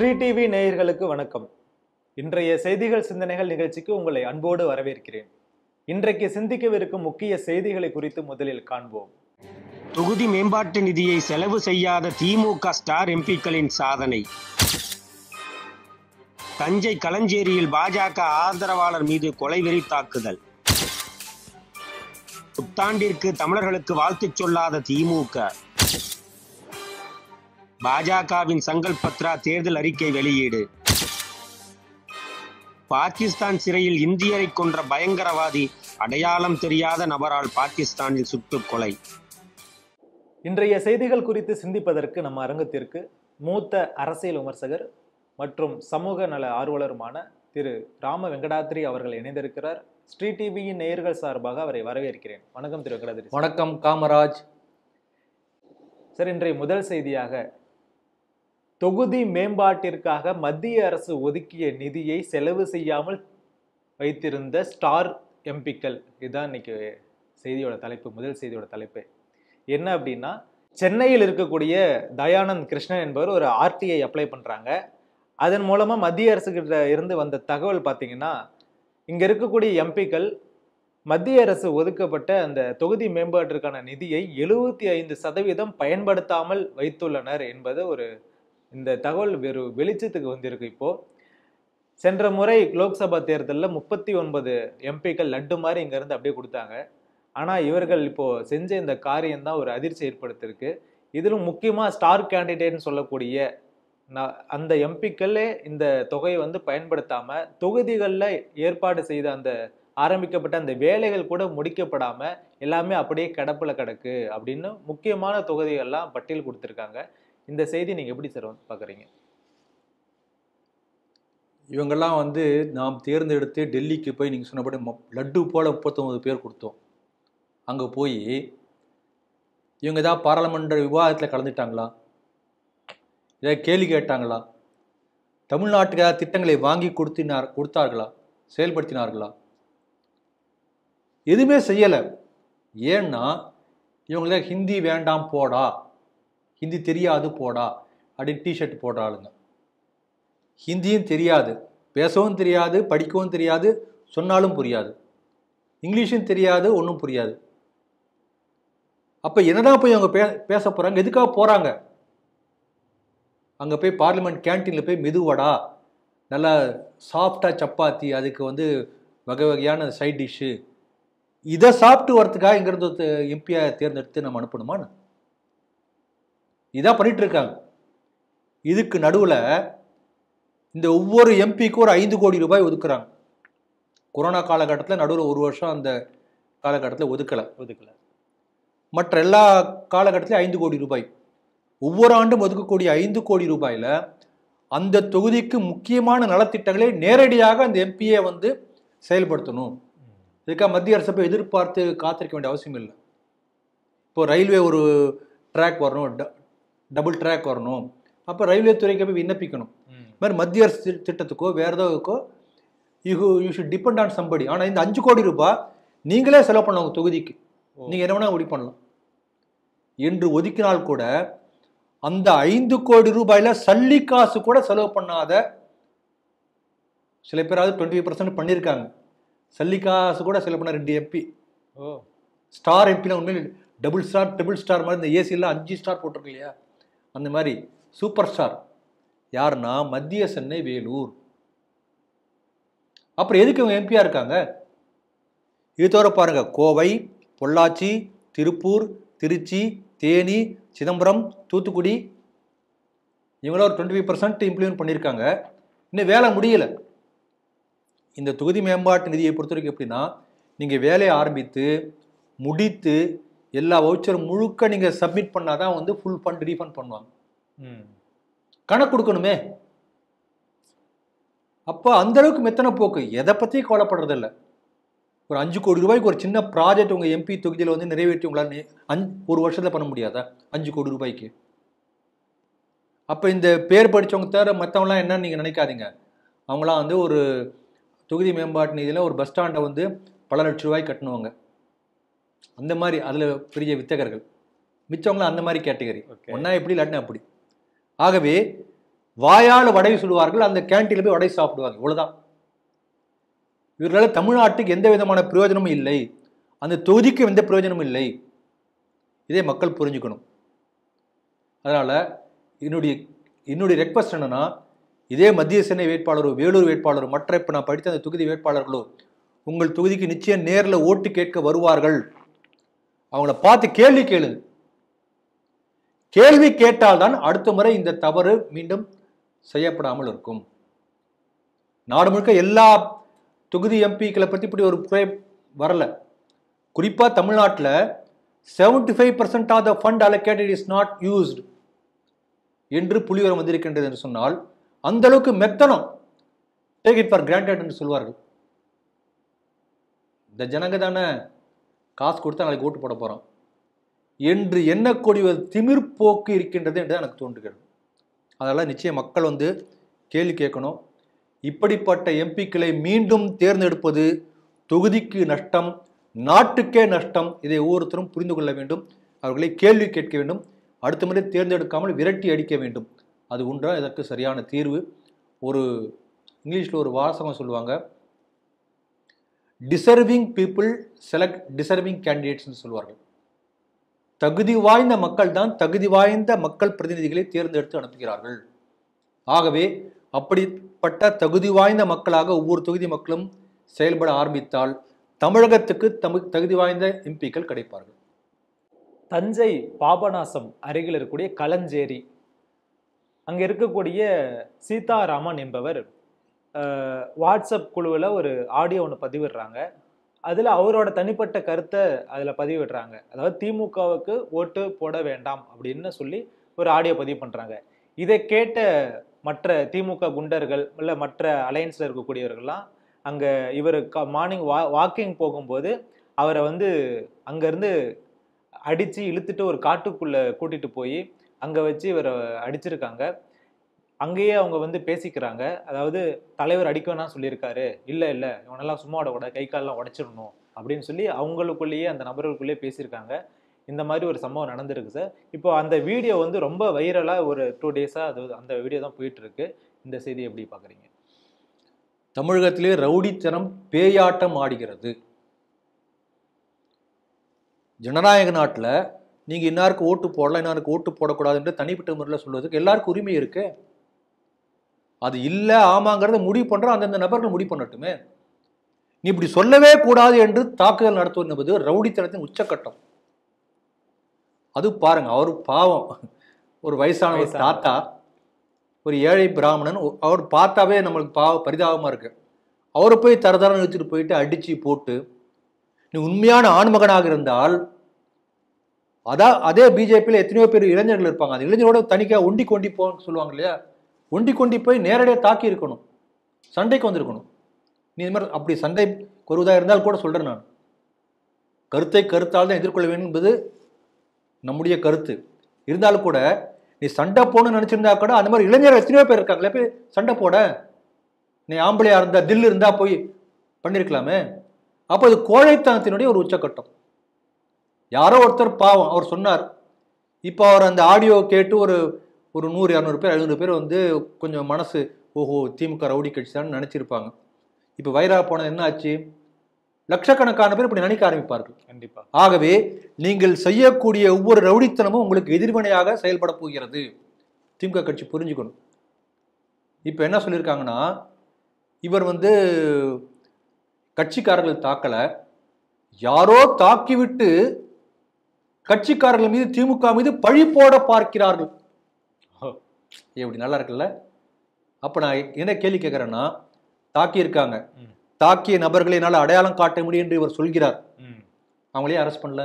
Sri TV நேயர்களுக்கு வணக்கம் இன்றைய செய்திகள் சிந்தனைகள் நிகழ்ச்சிக்கு உங்களை அன்போடு வரவேற்கிறேன் இன்றைக்கு சிந்திக்கவிருக்கும் முக்கிய செய்திகளை குறித்து முதலில் காண்போம் தொகுதி மேம்பாட்டு நிதியை செலவு செய்யாத திமுக ஸ்டார் எம்பிக்களின் சாதனை தஞ்சை களஞ்சேரியில் பாஜக ஆதரவாளர் மீது கொலைவெறி தாக்குதல் புத்தாண்டிற்கு தமிழர்களுக்கு வாழ்த்துச் சொல்லாத திமுக பாஜகவின் சங்கல்ப் பத்ரா தேர்தல் அறிக்கை வெளியீடு பாகிஸ்தான் சிறையில் இந்தியரை கொன்ற பயங்கரவாதி அடையாளம் தெரியாத நபரால் பாகிஸ்தானில் சுட்டுக் கொலை இன்றைய செய்திகள் குறித்து சிந்திப்பதற்கு நம்ம அரங்கத்திற்கு மூத்த அரசியல் விமர்சகர் மற்றும் சமூக நல ஆர்வலருமான திரு ராம வெங்கடாத்ரி அவர்கள் இணைந்திருக்கிறார் ஸ்ரீ டிவியின் நேயர்கள் சார்பாக அவரை வரவேற்கிறேன் வணக்கம் திரு வெங்கடாத்ரி சார். வணக்கம் காமராஜ் சார் இன்றைய முதல் செய்தியாக தொகுதி மேம்பாட்டிற்காக மத்திய அரசு ஒதுக்கிய நிதியை செலவு செய்யாமல் வைத்திருந்த ஸ்டார் எம்பிக்கள் இதுதான் இன்னைக்கு செய்தியோட தலைப்பு முதல் செய்தியோட தலைப்பு என்ன அப்படின்னா சென்னையில் இருக்கக்கூடிய தயானந்த் கிருஷ்ணன் என்பவர் ஒரு ஆர்டிஐ அப்ளை பண்றாங்க அதன் மூலமா மத்திய அரசுகிட்ட இருந்து வந்த தகவல் பார்த்தீங்கன்னா இங்க இருக்கக்கூடிய எம்பிக்கள் மத்திய அரசு ஒதுக்கப்பட்ட அந்த தொகுதி மேம்பாட்டிற்கான நிதியை எழுபத்தி ஐந்து சதவீதம் பயன்படுத்தாமல் வைத்துள்ளனர் என்பது ஒரு இந்த தகவல் வெறு வெளிச்சத்துக்கு வந்திருக்கு இப்போ சென்ற முறை லோக்சபா தேர்தலில் முப்பத்தி ஒன்பது எம்பிக்கள் லட்டு மாதிரி இங்க இருந்து அப்படியே கொடுத்தாங்க ஆனா இவர்கள் இப்போ செஞ்ச இந்த காரியம் தான் ஒரு அதிர்ச்சி ஏற்படுத்திருக்கு இதிலும் முக்கியமா ஸ்டார் கேண்டிடேட்னு சொல்லக்கூடிய ந- அந்த எம்பிக்களே இந்த தொகையை வந்து பயன்படுத்தாம தொகுதிகளில் ஏற்பாடு செய்த அந்த ஆரம்பிக்கப்பட்ட அந்த வேலைகள் கூட முடிக்கப்படாம எல்லாமே அப்படியே கிடப்புல கிடக்கு அப்படின்னு முக்கியமான தொகுதிகள்லாம் பட்டியல் கொடுத்துருக்காங்க இந்த செய்தி நீங்க எப்படி சார் பாக்குறீங்க இவங்கெல்லாம் வந்து நாம் தேர்ந்தெடுத்து டெல்லிக்கு போய் நீங்கள் சொன்னபடி மொ- லட்டு போல முப்பத்தொம்பது பேர் கொடுத்தோம் அங்கே போய் இவங்க தான் பாராளுமன்ற விவாதத்தில் கலந்துட்டாங்களா இதை கேள்வி கேட்டாங்களா தமிழ்நாட்டுக்கு ஏதாவது திட்டங்களை வாங்கி கொடுத்தினார் கொடுத்தார்களா செயல்படுத்தினார்களா எதுவுமே செய்யலை ஏன்னா இவங்கள ஹிந்தி வேண்டாம் போடா ஹிந்தி தெரியாது போடா அப்படின்னு டிஷர்ட் போடுற ஆளுங்க ஹிந்தியும் தெரியாது பேசவும் தெரியாது படிக்கவும் தெரியாது சொன்னாலும் புரியாது இங்கிலீஷும் தெரியாது ஒன்றும் புரியாது அப்போ என்னதான் போய் அவங்க பே பேச போகிறாங்க எதுக்காக போகிறாங்க அங்கே போய் பார்லிமெண்ட் கேன்டீனில் போய் மெதுவடா நல்லா சாஃப்டாக சப்பாத்தி அதுக்கு வந்து வகை வகையான சைட் டிஷ்ஷு இதை சாப்பிட்டு வரதுக்காக இங்கிருந்து எம்பியை தேர்ந்தெடுத்து நம்ம அனுப்பணுமான்னு இதான் பண்ணிட்டு இருக்காங்க இதுக்கு நடுவில் இந்த ஒவ்வொரு எம்பிக்கும் ஒரு ஐந்து கோடி ரூபாய் ஒதுக்குறாங்க கொரோனா காலகட்டத்தில் நடுவில் ஒரு வருஷம் அந்த காலகட்டத்தில் ஒதுக்கலை ஒதுக்கல மற்ற எல்லா காலகட்டத்திலும் ஐந்து கோடி ரூபாய் ஒவ்வொரு ஆண்டும் ஒதுக்கக்கூடிய ஐந்து கோடி ரூபாயில அந்த தொகுதிக்கு முக்கியமான நலத்திட்டங்களை நேரடியாக அந்த எம்பியை வந்து செயல்படுத்தணும் இதுக்காக மத்திய அரசை போய் எதிர்பார்த்து காத்திருக்க வேண்டிய அவசியம் இல்லை இப்போ ரயில்வே ஒரு ட்ராக் வரணும் ட- டபுள் ட்ராக் வரணும் அப்போ ரயில்வே துறைக்கு போய் விண்ணப்பிக்கணும் ம். இது மாதிரி மத்திய அரசு தி- திட்டத்துக்கோ வேற ஏதோக்கோ you you should depend on somebody ஆனால் இந்த அஞ்சு கோடி ரூபாய் நீங்களே செலவு பண்ணலாம் உங்க தொகுதிக்கு ஓ. நீங்க என்ன வேணா முடிவு பண்ணலாம் என்று ஒதுக்கினால் கூட அந்த ஐந்து கோடி ரூபாயில சல்லி காசு கூட செலவு பண்ணாத சில பேராவது டுவெண்ட்டி பர்சன்ட் பண்ணியிருக்காங்க சல்லி காசு கூட செலவு பண்ண ரெண்டு எம்பி ஓ ஸ்டார் எம்பிலாம் உண்மையில் டபுள் ஸ்டார் ட்ரிபிள் ஸ்டார் மாதிரி இந்த ஏசியில் அஞ்சு ஸ்டார் போட்டிருக்கு இல்லையா அந்த மாதிரி சூப்பர் ஸ்டார் யாருன்னா மத்திய சென்னை வேலூர் அப்புறம் எதுக்கு இவங்க எம்பியா இருக்காங்க இது தவிர பாருங்க கோவை பொள்ளாச்சி திருப்பூர் திருச்சி தேனி சிதம்பரம் தூத்துக்குடி இவங்கள ஒரு டுவெண்ட்டி ஃபைவ் பர்சன்ட் இம்ப்ளிமெண்ட் பண்ணியிருக்காங்க இன்னும் வேலை முடியல இந்த தொகுதி மேம்பாட்டு நிதியை பொறுத்த வரைக்கும் எப்படின்னா நீங்கள் வேலையை ஆரம்பித்து முடித்து எல்லா வவுச்சரும் முழுக்க நீங்கள் சப்மிட் பண்ணாதான் வந்து ஃபுல் ஃபண்ட் ரீஃபண்ட் பண்ணுவாங்க ம் கணக்கு கொடுக்கணுமே அப்போ அந்த அளவுக்கு மெத்தனை போக்கு எதை பற்றியும் கவலைப்படுறதில்ல ஒரு அஞ்சு கோடி ரூபாய்க்கு ஒரு சின்ன ப்ராஜெக்ட் உங்கள் எம்பி தொகுதியில் வந்து நிறைவேற்றி உங்களால் நி- அஞ்சு ஒரு வருஷத்தில் பண்ண முடியாதா அஞ்சு கோடி ரூபாய்க்கு அப்போ இந்த பேர் படித்தவங்க தவிர மற்றவங்களாம் என்னன்னு நீங்கள் நினைக்காதீங்க அவங்களாம் வந்து ஒரு தொகுதி மேம்பாட்டு நிதியில் ஒரு பஸ் ஸ்டாண்டை வந்து பல லட்ச ரூபாய் கட்டணுவாங்க அந்த மாதிரி அதில் பெரிய வித்தகர்கள் மிச்சவங்களாம் அந்த மாதிரி கேட்டகரி ஓகே ஒன்றா எப்படி இல்லாட்டினா அப்படி ஆகவே வாயால் வடை சுடுவார்கள் அந்த கேண்டீன்ல போய் வடை சாப்பிடுவாங்க இவ்வளவுதான் இவர்களால் தமிழ்நாட்டுக்கு எந்த விதமான பிரயோஜனமும் இல்லை அந்த தொகுதிக்கும் எந்த பிரயோஜனமும் இல்லை இதை மக்கள் புரிஞ்சுக்கணும் அதனால என்னுடைய என்னுடைய ரெக்வஸ்ட் என்னன்னா இதே மத்திய சென்னை வேட்பாளரோ வேலூர் வேட்பாளரோ மற்ற இப்போ நான் படித்த அந்த தொகுதி வேட்பாளர்களோ உங்கள் தொகுதிக்கு நிச்சயம் நேரில் ஓட்டு கேட்க வருவார்கள் அவங்கள பார்த்து கேள்வி கேளுங்க கேள்வி கேட்டால்தான் அடுத்த முறை இந்த தவறு மீண்டும் செய்யப்படாமல் இருக்கும் நாடு முழுக்க எல்லா தொகுதி எம்பிக்களை பற்றி இப்படி ஒரு குறை வரல குறிப்பா தமிழ்நாட்டில் seventy five percent of the fund allocated is not used என்று புலிவரம் வந்திருக்கின்றது என்று சொன்னால் அந்த அளவுக்கு மெத்தனம் டேக் இட் ஃபார் கிராண்டட் என்று சொல்வார்கள் இந்த ஜனங்க தானே காசு கொடுத்தா நாளைக்கு ஓட்டு போட போறோம் என்று எண்ணக்கூடிய ஒரு திமிர் போக்கு இருக்கின்றது என்று எனக்கு தோன்றுகிறது அதெல்லாம் நிச்சயம் மக்கள் வந்து கேள்வி கேட்கணும் இப்படிப்பட்ட எம்பிக்களை மீண்டும் தேர்ந்தெடுப்பது தொகுதிக்கு நஷ்டம் நாட்டுக்கே நஷ்டம் இதை ஒவ்வொருத்தரும் புரிந்து கொள்ள வேண்டும் அவர்களை கேள்வி கேட்க வேண்டும் அடுத்த முறை தேர்ந்தெடுக்காமல் விரட்டி அடிக்க வேண்டும் அது ஒன்றா இதற்கு சரியான தீர்வு ஒரு இங்கிலீஷில் ஒரு வாசகம் சொல்லுவாங்க டிசர்விங் பீப்புள் செலக்ட் டிசர்விங் கேண்டிடேட்ஸ்னு சொல்வார்கள் தகுதி வாய்ந்த மக்கள் தான் தகுதி வாய்ந்த மக்கள் பிரதிநிதிகளை தேர்ந்தெடுத்து அனுப்புகிறார்கள் ஆகவே அப்படிப்பட்ட தகுதி வாய்ந்த மக்களாக ஒவ்வொரு தொகுதி மக்களும் செயல்பட ஆரம்பித்தால் தமிழகத்துக்கு தமிழ் தகுதி வாய்ந்த எம்பிக்கள் கிடைப்பார்கள் தஞ்சை பாபநாசம் அருகில் இருக்கக்கூடிய களஞ்சேரி அங்கே இருக்கக்கூடிய சீதாராமன் என்பவர் அஹ், வாட்ஸ்அப் குழுவில் ஒரு ஆடியோ ஒன்று பதிவிடுறாங்க அதில் அவரோட தனிப்பட்ட கருத்தை அதில் பதிவிடுறாங்க அதாவது திமுகவுக்கு ஓட்டு போட வேண்டாம் அப்படின்னு சொல்லி ஒரு ஆடியோ பதிவு பண்ணுறாங்க இதை கேட்ட மற்ற திமுக குண்டர்கள் இல்லை மற்ற அலையன்ஸில் இருக்கக்கூடியவர்கள்லாம் அங்கே இவர் மார்னிங் வா வாக்கிங் போகும்போது அவரை வந்து அங்கேருந்து அடித்து இழுத்துட்டு ஒரு காட்டுக்குள்ளே கூட்டிகிட்டு போய் அங்கே வச்சு இவரை அடிச்சிருக்காங்க அங்கேயே அவங்க வந்து பேசிக்கிறாங்க அதாவது தலைவர் அடிக்க வேணாம் சொல்லியிருக்காரு இல்லை இல்லை இவனெல்லாம் சும்மா விடக்கூடாது கை காலெல்லாம் உடைச்சிடணும் அப்படின்னு சொல்லி அவங்களுக்குள்ளேயே அந்த நபர்களுக்குள்ளேயே பேசியிருக்காங்க இந்த மாதிரி ஒரு சம்பவம் நடந்திருக்கு சார் இப்போ அந்த வீடியோ வந்து ரொம்ப வைரலாக ஒரு டூ டேஸாக அது அந்த வீடியோ தான் போயிட்டு இருக்கு இந்த செய்தி எப்படி பார்க்குறீங்க தமிழகத்திலே ரவுடித்தனம் பேயாட்டம் ஆடுகிறது ஜனநாயக நாட்டில் நீங்கள் இன்னாருக்கு ஓட்டு போடலாம் இன்னாருக்கு ஓட்டு போடக்கூடாது என்று தனிப்பட்ட முறையில் சொல்வதற்கு எல்லாருக்கும் உரிமை இருக்கு அது இல்லை ஆமாங்கிறத முடிவு பண்ணுற அந்தந்த நபர்கள் முடிவு பண்ணட்டுமே நீ இப்படி சொல்லவே கூடாது என்று தாக்குதல் நடத்துவது என்பது ரவுடித்தனத்தின் உச்சக்கட்டம் அது பாருங்க அவர் பாவம் ஒரு வயசான ஒரு வயசானவர். தாத்தா ஒரு ஏழை பிராமணன் ஒ- அவர் பார்த்தாவே நம்மளுக்கு பாவ பரிதாபமா இருக்கு அவரை போய் தரதரம் வச்சுட்டு போயிட்டு அடிச்சு போட்டு நீ உண்மையான ஆண்மகனாக இருந்தால் அதான் அதே பிஜேபியில் எத்தனையோ பேர் இளைஞர்கள் இருப்பாங்க அந்த இளைஞரோட தனிக்கா ஒண்டி கொண்டி போன்னு சொல்லுவாங்க இல்லையா ஒண்டி கொண்டி போய் நேரடியாக தாக்கி இருக்கணும் சண்டைக்கு வந்திருக்கணும் நீ இது மாதிரி அப்படி சண்டை கொருவதாக இருந்தால் கூட சொல்றேன் நான் கருத்தை கருத்தால் தான் எதிர்கொள்ள வேண்டும் என்பது நம்முடைய கருத்து இருந்தாலும் கூட நீ சண்டை போகணும்னு நினைச்சிருந்தா கூட அந்த மாதிரி இளைஞர்கள் எத்தனையோ பேர் இருக்காங்களே போய் சண்டை போட நீ ஆம்பளையா இருந்தா தில் இருந்தா போய் பண்ணிருக்கலாமே அப்போ அது கோழைத்தனத்தினுடைய ஒரு உச்சக்கட்டம் யாரோ ஒருத்தர் பாவம் அவர் சொன்னார் இப்போ அவர் அந்த ஆடியோ கேட்டு ஒரு ஒரு நூறு இரநூறு பேர் ஐநூறு பேர் வந்து கொஞ்சம் மனசு ஓஹோ திமுக ரவுடி கட்சி தான் நினச்சிருப்பாங்க இப்போ வைரா போனது என்ன ஆச்சு லட்சக்கணக்கான பேர் இப்படி நினைக்க ஆரம்பிப்பார்கள் கண்டிப்பா ஆகவே நீங்கள் செய்யக்கூடிய ஒவ்வொரு ரவுடித்தனமும் உங்களுக்கு எதிர்வினையாக செயல்பட போகிறது திமுக கட்சி புரிஞ்சுக்கணும் இப்போ என்ன சொல்லியிருக்காங்கன்னா இவர் வந்து கட்சிக்காரர்கள் தாக்கல யாரோ தாக்கிவிட்டு கட்சிக்காரர்கள் மீது திமுக மீது பழி போட பார்க்கிறார்கள் ஓ. எப்படி நல்லா இருக்குல்ல அப்ப நான் என்ன கேள்வி கேட்கிறேன்னா தாக்கியிருக்காங்க ம். தாக்கிய நபர்களை என்னால் அடையாளம் காட்ட முடியும் என்று இவர் சொல்கிறார் ம் அவங்களே அரெஸ்ட் பண்ணல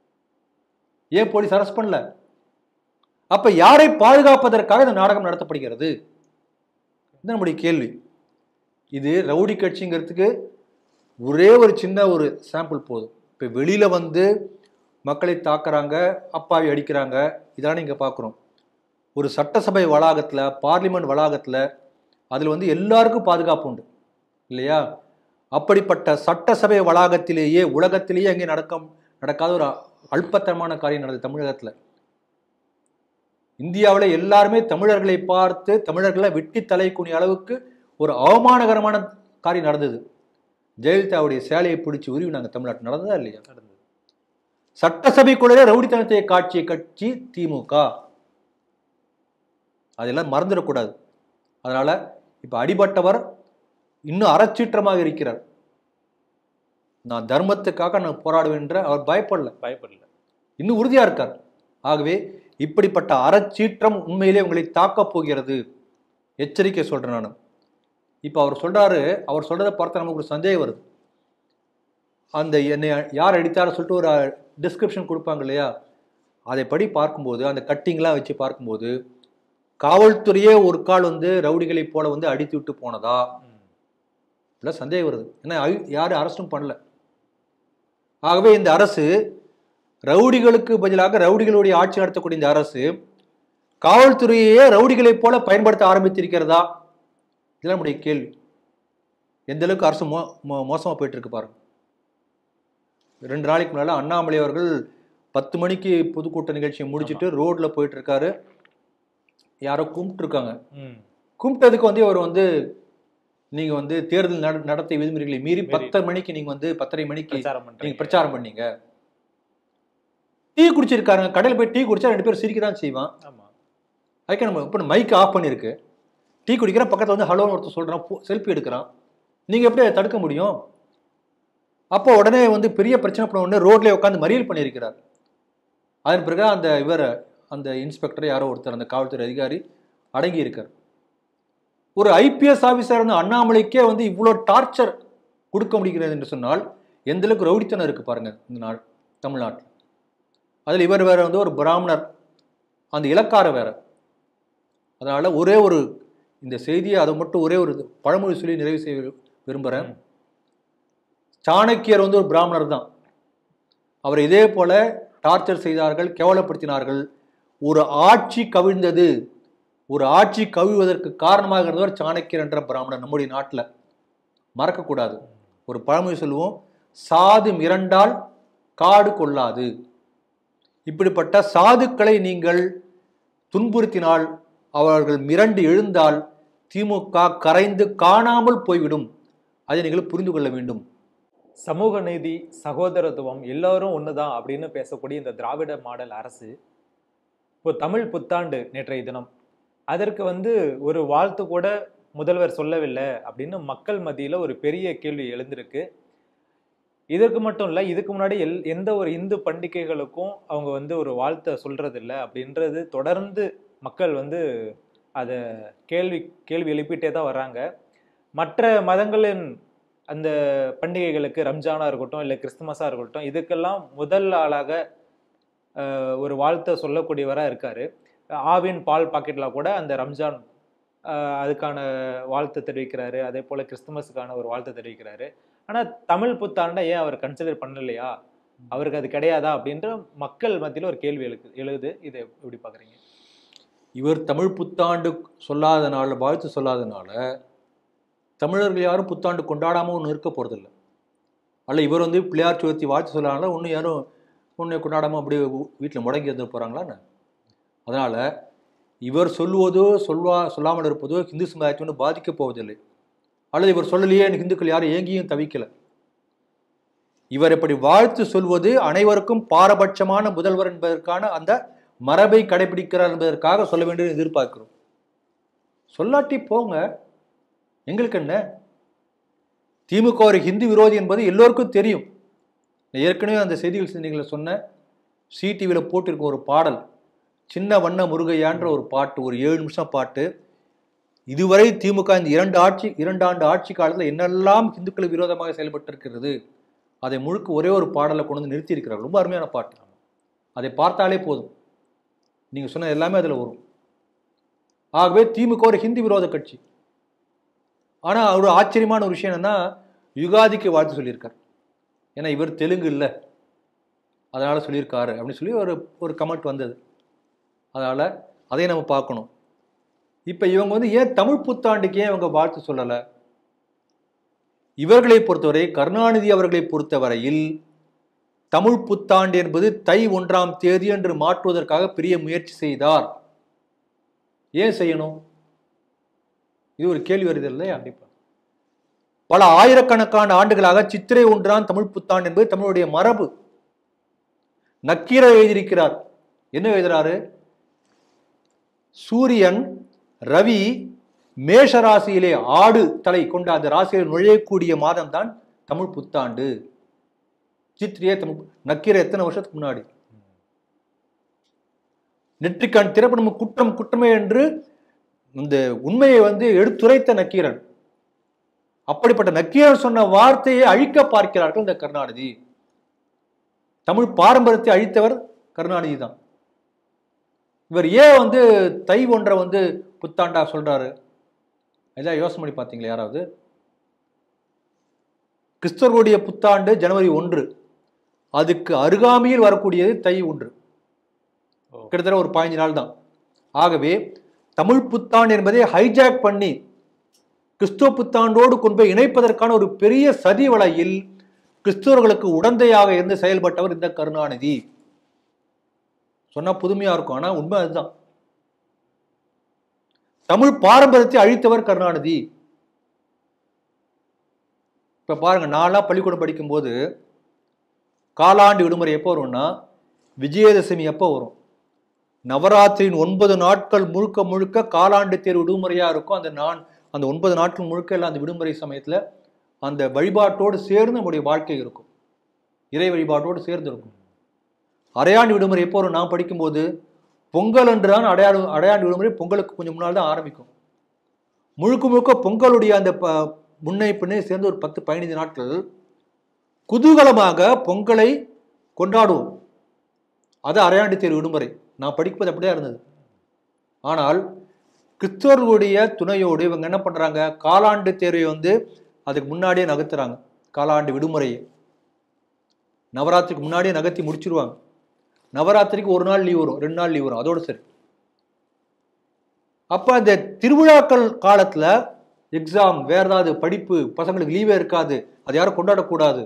ஏன் போலீஸ் அரெஸ்ட் பண்ணல அப்ப யாரை பாதுகாப்பதற்காக இந்த நாடகம் நடத்தப்படுகிறது இது நம்முடைய கேள்வி இது ரவுடி கட்சிங்கிறதுக்கு ஒரே ஒரு சின்ன ஒரு சாம்பிள் போதும் இப்போ வெளியில வந்து மக்களை தாக்குறாங்க அப்பாவி அடிக்கிறாங்க இதெல்லாம் நீங்க பார்க்குறோம் ஒரு சட்டசபை வளாகத்துல பார்லிமெண்ட் வளாகத்துல அதுல வந்து எல்லாருக்கும் பாதுகாப்பு உண்டு இல்லையா அப்படிப்பட்ட சட்டசபை வளாகத்திலேயே உலகத்திலேயே அங்கே நடக்க நடக்காத ஒரு அல்பத்தனமான காரியம் நடந்தது தமிழகத்துல இந்தியாவில் எல்லாருமே தமிழர்களை பார்த்து தமிழர்களை வெட்டி தலை குனிய அளவுக்கு ஒரு அவமானகரமான காரியம் நடந்தது ஜெயலலிதாவுடைய சேலையை பிடிச்சி உருவினாங்க தமிழ்நாட்டில் நடந்ததா இல்லையா நடந்தது சட்டசபைக்குள்ளே ரவுடித்தனத்தை காட்சிய கட்சி திமுக அதெல்லாம் மறந்துடக்கூடாது அதனால இப்ப அடிபட்டவர் இன்னும் அறச்சீற்றமாக இருக்கிறார் நான் தர்மத்துக்காக நான் போராடுவேன் என்ற அவர் பயப்படல பயப்படல இன்னும் உறுதியா இருக்கார் ஆகவே இப்படிப்பட்ட அறச்சீற்றம் உண்மையிலே உங்களை தாக்கப் போகிறது எச்சரிக்கை சொல்றேன் நான் இப்போ அவர் சொல்றாரு அவர் சொல்றதை பார்த்தா நமக்கு ஒரு சந்தேகம் வருது அந்த என்னை யார் அடித்தார சொல்லிட்டு ஒரு டிஸ்கிரிப்ஷன் கொடுப்பாங்க இல்லையா அதை படி பார்க்கும்போது அந்த கட்டிங்லாம் வச்சு பார்க்கும்போது காவல்துறையே ஒரு கால் வந்து ரவுடிகளைப் போல வந்து அடித்து விட்டு போனதா ம். இல்லை சந்தேகம் வருது ஏன்னா ஐ- யாரும் அரெஸ்டும் பண்ணல ஆகவே இந்த அரசு ரவுடிகளுக்கு பதிலாக ரவுடிகளுடைய ஆட்சி நடத்தக்கூடிய இந்த அரசு காவல்துறையே ரவுடிகளைப் போல பயன்படுத்த ஆரம்பித்திருக்கிறதா இதெல்லாம் நம்முடைய கேள்வி எந்த அளவுக்கு அரசு மோ மோ- மோசமா போயிட்டு இருக்கு பாருங்க ரெண்டு நாளைக்கு முன்னால அண்ணாமலை அவர்கள் பத்து மணிக்கு பொதுக்கூட்ட நிகழ்ச்சியை முடிச்சிட்டு ரோட்ல போயிட்டு இருக்காரு யாரோ கும்பிட்டுருக்காங்க ம். கும்பிட்டதுக்கு வந்து அவர் வந்து நீங்க வந்து தேர்தல் நட நடத்தை விதிமுறைகளை மீறி மீறி. பத்து மணிக்கு நீங்க வந்து பத்தரை மணிக்கு பிரச்சாரம் நீங்க பண்றீங்க பிரச்சாரம் பண்ணீங்க டீ குடிச்சிருக்காருங்க கடையில் போய் டீ குடிச்சா ரெண்டு பேரும் சிரிக்க தான் செய்வான் ஆமா அதுக்கு நம்ம இப்போ மைக் ஆஃப் பண்ணியிருக்கு டீ குடிக்கிற பக்கத்தில் வந்து ஹலோன்னு ஒருத்தர் சொல்கிறான் செல்ஃபி எடுக்கிறான் நீங்கள் எப்படி அதை தடுக்க முடியும் அப்போ உடனே வந்து பெரிய பிரச்சனை பண்ண உடனே ரோட்லேயே உட்காந்து மறியல் பண்ணியிருக்கிறார் அதன் பிறகு அந்த இவர் அந்த இன்ஸ்பெக்டர் யாரோ ஒருத்தர் அந்த காவல்துறை அதிகாரி அடங்கி இருக்கார் ஒரு ஐபிஎஸ் ஆஃபீஸர் இருந்த அண்ணாமலைக்கே வந்து இவ்வளோ டார்ச்சர் கொடுக்க முடிகிறது என்று சொன்னால் எந்த அளவுக்கு ரவுடித்தனம் இருக்கு பாருங்க இந்த நாள் தமிழ்நாட்டில் அதில் இவர் வேற வந்து ஒரு பிராமணர் அந்த இலக்கார வேற அதனால ஒரே ஒரு இந்த செய்தியை அதை மட்டும் ஒரே ஒரு பழமொழி சொல்லி நிறைவு செய்ய விரு- விரும்புகிறேன் சாணக்கியர் வந்து ஒரு பிராமணர் தான் அவர் இதே போல டார்ச்சர் செய்தார்கள் கேவலப்படுத்தினார்கள் ஒரு ஆட்சி கவிழ்ந்தது ஒரு ஆட்சி கவிழ்வதற்கு காரணமாக இருந்தவர் சாணக்கியர் என்ற பிராமணர் நம்முடைய நாட்டில் மறக்கக்கூடாது ஒரு பழமொழி சொல்லுவோம் சாது மிரண்டால் காடு கொள்ளாது இப்படிப்பட்ட சாதுக்களை நீங்கள் துன்புறுத்தினால் அவர்கள் மிரண்டு எழுந்தால் திமுக கரைந்து காணாமல் போய்விடும் அதை நீங்கள் புரிந்து கொள்ள வேண்டும் சமூக நீதி சகோதரத்துவம் எல்லாரும் ஒண்ணுதான் அப்படின்னு பேசக்கூடிய இந்த திராவிட மாடல் அரசு இப்போ தமிழ் புத்தாண்டு நேற்றைய தினம் அதற்கு வந்து ஒரு வாழ்த்து கூட முதல்வர் சொல்லவில்லை அப்படின்னு மக்கள் மத்தியில ஒரு பெரிய கேள்வி எழுந்திருக்கு இதற்கு மட்டும் இல்லை இதுக்கு முன்னாடி எல் எந்த ஒரு இந்து பண்டிகைகளுக்கும் அவங்க வந்து ஒரு வாழ்த்தை சொல்றது இல்லை அப்படின்றது தொடர்ந்து மக்கள் வந்து அதை கேள்வி கேள்வி எழுப்பிட்டே தான் வர்றாங்க மற்ற மதங்களின் அந்த பண்டிகைகளுக்கு ரம்ஜானா இருக்கட்டும் இல்லை கிறிஸ்துமஸாக இருக்கட்டும் இதுக்கெல்லாம் முதல் ஆளாக அஹ், ஒரு வாழ்த்தை சொல்லக்கூடியவராக இருக்காரு ஆவின் பால் பாக்கெட்டில் கூட அந்த ரம்ஜான் அஹ், அதுக்கான வாழ்த்து தெரிவிக்கிறாரு அதே போல் கிறிஸ்துமஸுக்கான ஒரு வாழ்த்து தெரிவிக்கிறாரு ஆனால் தமிழ் புத்தாண்டை ஏன் அவர் கன்சிடர் பண்ணலையா அவருக்கு அது கிடையாதா அப்படின்ற மக்கள் மத்தியில் ஒரு கேள்வி எழுது எழுது இதை எப்படி பார்க்குறீங்க இவர் தமிழ் புத்தாண்டு சொல்லாதனால வாழ்த்து சொல்லாதனால தமிழர்கள் யாரும் புத்தாண்டு கொண்டாடாமல் ஒன்றும் இருக்க போகிறதில்ல அல்ல இவர் வந்து பிள்ளையார் சதுர்த்தி வாழ்த்து சொல்லாதனால ஒன்றும் யாரும் ஒன்றை கொண்டாடாமல் அப்படியே வீட்டில் முடங்கி இருந்து போகிறாங்களான்னு அதனால் இவர் சொல்லுவதோ சொல்வா சொல்லாமல் இருப்பதோ இந்து சமுதாயத்தை ஒன்றும் பாதிக்கப் போவதில்லை அல்லது இவர் சொல்லலையே எனக்கு இந்துக்கள் யாரும் ஏங்கியும் தவிக்கலை இவர் இப்படி வாழ்த்து சொல்வது அனைவருக்கும் பாரபட்சமான முதல்வர் என்பதற்கான அந்த மரபை கடைபிடிக்கிறார் என்பதற்காக சொல்ல வேண்டும் என்று எதிர்பார்க்கிறோம் சொல்லாட்டி போங்க எங்களுக்கு என்ன திமுக ஒரு ஹிந்து விரோதி என்பது எல்லோருக்கும் தெரியும் நான் ஏற்கனவே அந்த செய்திகள் சிந்தனைகளை சொன்ன சி டிவியில் போட்டிருக்க ஒரு பாடல் சின்ன வண்ண முருகையான்ற ஒரு பாட்டு ஒரு ஏழு நிமிஷம் பாட்டு இதுவரை திமுக இந்த இரண்டு ஆட்சி இரண்டு ஆண்டு ஆட்சி காலத்தில் என்னெல்லாம் இந்துக்களுக்கு விரோதமாக செயல்பட்டிருக்கிறது அதை முழுக்க ஒரே ஒரு பாடலை கொண்டு வந்து நிறுத்தியிருக்கிறார் ரொம்ப அருமையான பாட்டு அதை பார்த்தாலே போதும் நீங்கள் சொன்ன எல்லாமே அதில் வரும் ஆகவே திமுக ஒரு ஹிந்தி விரோத கட்சி ஆனால் ஒரு ஆச்சரியமான ஒரு விஷயம் என்னன்னா யுகாதிக்கு வாழ்த்து சொல்லியிருக்கார் ஏன்னா இவர் தெலுங்கு இல்லை அதனால் சொல்லியிருக்காரு அப்படின்னு சொல்லி ஒரு ஒரு கமெண்ட் வந்தது அதனால் அதையும் நம்ம பார்க்கணும் இப்போ இவங்க வந்து ஏன் தமிழ் புத்தாண்டுக்கு ஏன் இவங்க வாழ்த்து சொல்லலை இவர்களை பொறுத்தவரை கருணாநிதி அவர்களை பொறுத்தவரையில் தமிழ் புத்தாண்டு என்பது தை ஒன்றாம் தேதி என்று மாற்றுவதற்காக பெரிய முயற்சி செய்தார் ஏன் செய்யணும் இது ஒரு கேள்வி வருது இல்லையா கண்டிப்பா பல ஆயிரக்கணக்கான ஆண்டுகளாக சித்திரை ஒன்றான் தமிழ் புத்தாண்டு என்பது தமிழுடைய மரபு நக்கீரர் எழுதியிருக்கிறார் என்ன எழுதுறாரு சூரியன் ரவி மேஷ ராசியிலே ஆடு தலை கொண்ட அந்த ராசியில் நுழையக்கூடிய மாதம் தான் தமிழ் புத்தாண்டு சித்திரையே தமிழ் நக்கீரர் எத்தனை வருஷத்துக்கு முன்னாடி நெற்றிக்கண் திரைப்படம் குற்றம் குற்றமே என்று இந்த உண்மையை வந்து எடுத்துரைத்த நக்கீரன் அப்படிப்பட்ட நக்கீரன் சொன்ன வார்த்தையை அழிக்க பார்க்கிறார்கள் இந்த கருணாநிதி தமிழ் பாரம்பரியத்தை அழித்தவர் கருணாநிதி தான் இவர் ஏன் வந்து தை ஒன்றை வந்து புத்தாண்டா சொல்றாரு இதான் யோசனை பண்ணி பார்த்தீங்களா யாராவது கிறிஸ்தவர்களுடைய புத்தாண்டு ஜனவரி ஒன்று அதுக்கு அருகாமையில் வரக்கூடியது தை ஒன்று ஓ. கிட்டத்தட்ட ஒரு பதினஞ்சு நாள் தான் ஆகவே தமிழ் புத்தாண்டு என்பதை ஹைஜாக் பண்ணி கிறிஸ்துவ புத்தாண்டோடு கொண்டு போய் இணைப்பதற்கான ஒரு பெரிய சதி வலையில் கிறிஸ்தவர்களுக்கு உடந்தையாக இருந்து செயல்பட்டவர் இந்த கருணாநிதி சொன்னா புதுமையா இருக்கும் ஆனா உண்மை அதுதான் தமிழ் பாரம்பரியத்தை அழித்தவர் கருணாநிதி இப்ப பாருங்க நான்லாம் பள்ளிக்கூடம் படிக்கும்போது காலாண்டு விடுமுறை எப்போ வரும்னா விஜயதசமி எப்போ வரும் நவராத்திரியின் ஒன்பது நாட்கள் முழுக்க முழுக்க காலாண்டு தேர்வு விடுமுறையா இருக்கும் அந்த நான் அந்த ஒன்பது நாட்கள் முழுக்க எல்லாம் அந்த விடுமுறை சமயத்துல அந்த வழிபாட்டோடு சேர்ந்து நம்முடைய வாழ்க்கை இருக்கும் இறை வழிபாட்டோடு சேர்ந்து இருக்கும் அரையாண்டு விடுமுறை எப்போ வரும் நான் படிக்கும்போது பொங்கல் அன்று தான் அடையாடு அடையாண்டு விடுமுறை பொங்கலுக்கு கொஞ்சம் முன்னால் தான் ஆரம்பிக்கும் முழுக்க முழுக்க பொங்கலுடைய அந்த ப முன்னை பின்னே சேர்ந்து ஒரு பத்து பதினைந்து நாட்கள் குதூகலமாக பொங்கலை கொண்டாடுவோம் அது அரையாண்டு தேர்வு விடுமுறை நான் படிக்கும்போது அப்படியே இருந்தது ஆனால் கிறிஸ்தவர்களுடைய துணையோடு இவங்க என்ன பண்றாங்க காலாண்டு தேர்வை வந்து அதுக்கு முன்னாடியே நகர்த்துறாங்க காலாண்டு விடுமுறையை நவராத்திரிக்கு முன்னாடியே நகர்த்தி முடிச்சிருவாங்க நவராத்திரிக்கு ஒரு நாள் லீவ் வரும் ரெண்டு நாள் லீவ் வரும் அதோட சரி அப்ப அந்த திருவிழாக்கள் காலத்துல எக்ஸாம் வேற ஏதாவது படிப்பு பசங்களுக்கு லீவே இருக்காது அது யாரும் கொண்டாடக்கூடாது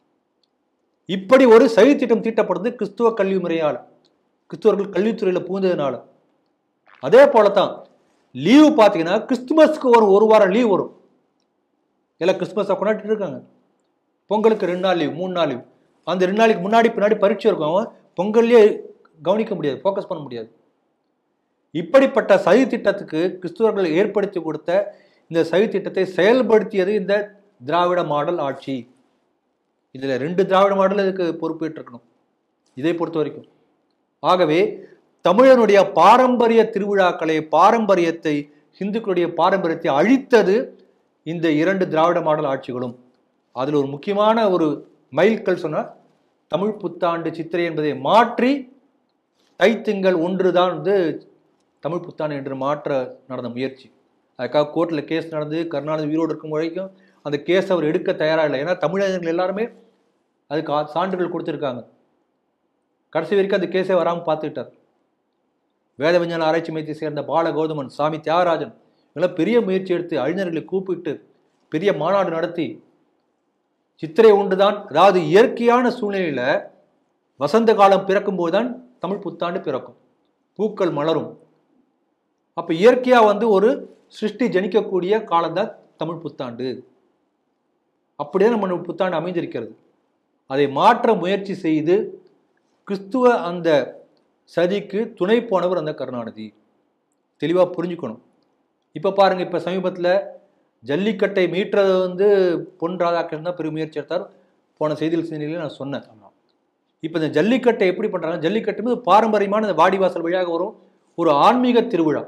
இப்படி ஒரு சதி திட்டம் தீட்டப்படுறது கிறிஸ்துவ கல்வி முறையால் கிறிஸ்துவர்கள் கல்வித்துறையில புகுந்ததுனால அதே போலதான் லீவு பார்த்தீங்கன்னா கிறிஸ்துமஸ்க்கு ஒரு ஒரு வாரம் லீவ் வரும் எல்லாம் கிறிஸ்துமஸை கொண்டாடிட்டு இருக்காங்க பொங்கலுக்கு ரெண்டு நாள் லீவ் மூணு நாள் லீவ் அந்த ரெண்டு நாளைக்கு முன்னாடி பின்னாடி பரீட்சை இருக்கும் அவன் பொங்கல்லையே கவனிக்க முடியாது ஃபோக்கஸ் பண்ண முடியாது இப்படிப்பட்ட சதி திட்டத்துக்கு கிறிஸ்துவர்கள் ஏற்படுத்தி கொடுத்த இந்த சதி திட்டத்தை செயல்படுத்தியது இந்த திராவிட மாடல் ஆட்சி இதுல ரெண்டு திராவிட மாடல் இதுக்கு பொறுப்பேற்று இருக்கணும் இதை பொறுத்த வரைக்கும் ஆகவே தமிழனுடைய பாரம்பரிய திருவிழாக்களை பாரம்பரியத்தை இந்துக்களுடைய பாரம்பரியத்தை அழித்தது இந்த இரண்டு திராவிட மாடல் ஆட்சிகளும் அதில் ஒரு முக்கியமான ஒரு மைல்கல் சொன்னா தமிழ் புத்தாண்டு சித்திரை என்பதை மாற்றி தைத்திங்கள் ஒன்று தான் வந்து தமிழ் புத்தாண்டு என்று மாற்ற நடந்த முயற்சி அதுக்காக கோர்ட்டில் கேஸ் நடந்து கருணாநிதி உயிரோடு இருக்கும் வரைக்கும் அந்த கேஸ் அவர் எடுக்க தயாராக இல்லை ஏன்னா தமிழர்கள் எல்லாருமே அதுக்கு ஆ- சான்றுகள் கொடுத்துருக்காங்க கடைசி வரைக்கும் அந்த கேஸே வராமல் பார்த்துக்கிட்டார் வேத விஞ்ஞான ஆராய்ச்சி மையத்தை சேர்ந்த பால கௌதமன் சாமி தியாகராஜன் இதெல்லாம் பெரிய முயற்சி எடுத்து அறிஞர்களை கூப்பிட்டு பெரிய மாநாடு நடத்தி சித்திரை ஒன்றுதான் அதாவது இயற்கையான சூழ்நிலையில வசந்த காலம் பிறக்கும் போதுதான் தமிழ் புத்தாண்டு பிறக்கும் பூக்கள் மலரும் அப்ப இயற்கையா வந்து ஒரு சிருஷ்டி ஜனிக்கக்கூடிய காலம்தான் தமிழ் புத்தாண்டு அப்படியே நம்ம புத்தாண்டு அமைந்திருக்கிறது அதை மாற்ற முயற்சி செய்து கிறிஸ்துவ அந்த சதிக்கு துணை போனவர் அந்த கருணாநிதி தெளிவா புரிஞ்சுக்கணும் இப்ப பாருங்க இப்ப சமீபத்துல ஜல்லிக்கட்டை மீட்டது வந்து பொன் ராதாகிருஷ்ணன் தான் பெரிய முயற்சி எடுத்தார் போன செய்தியில் செய்தியில நான் சொன்னேன் ஆமா. இப்போ இந்த ஜல்லிக்கட்டை எப்படி பண்றாங்க ஜல்லிக்கட்டு வந்து பாரம்பரியமான இந்த வாடிவாசல் வழியாக வரும் ஒரு ஆன்மீக திருவிழா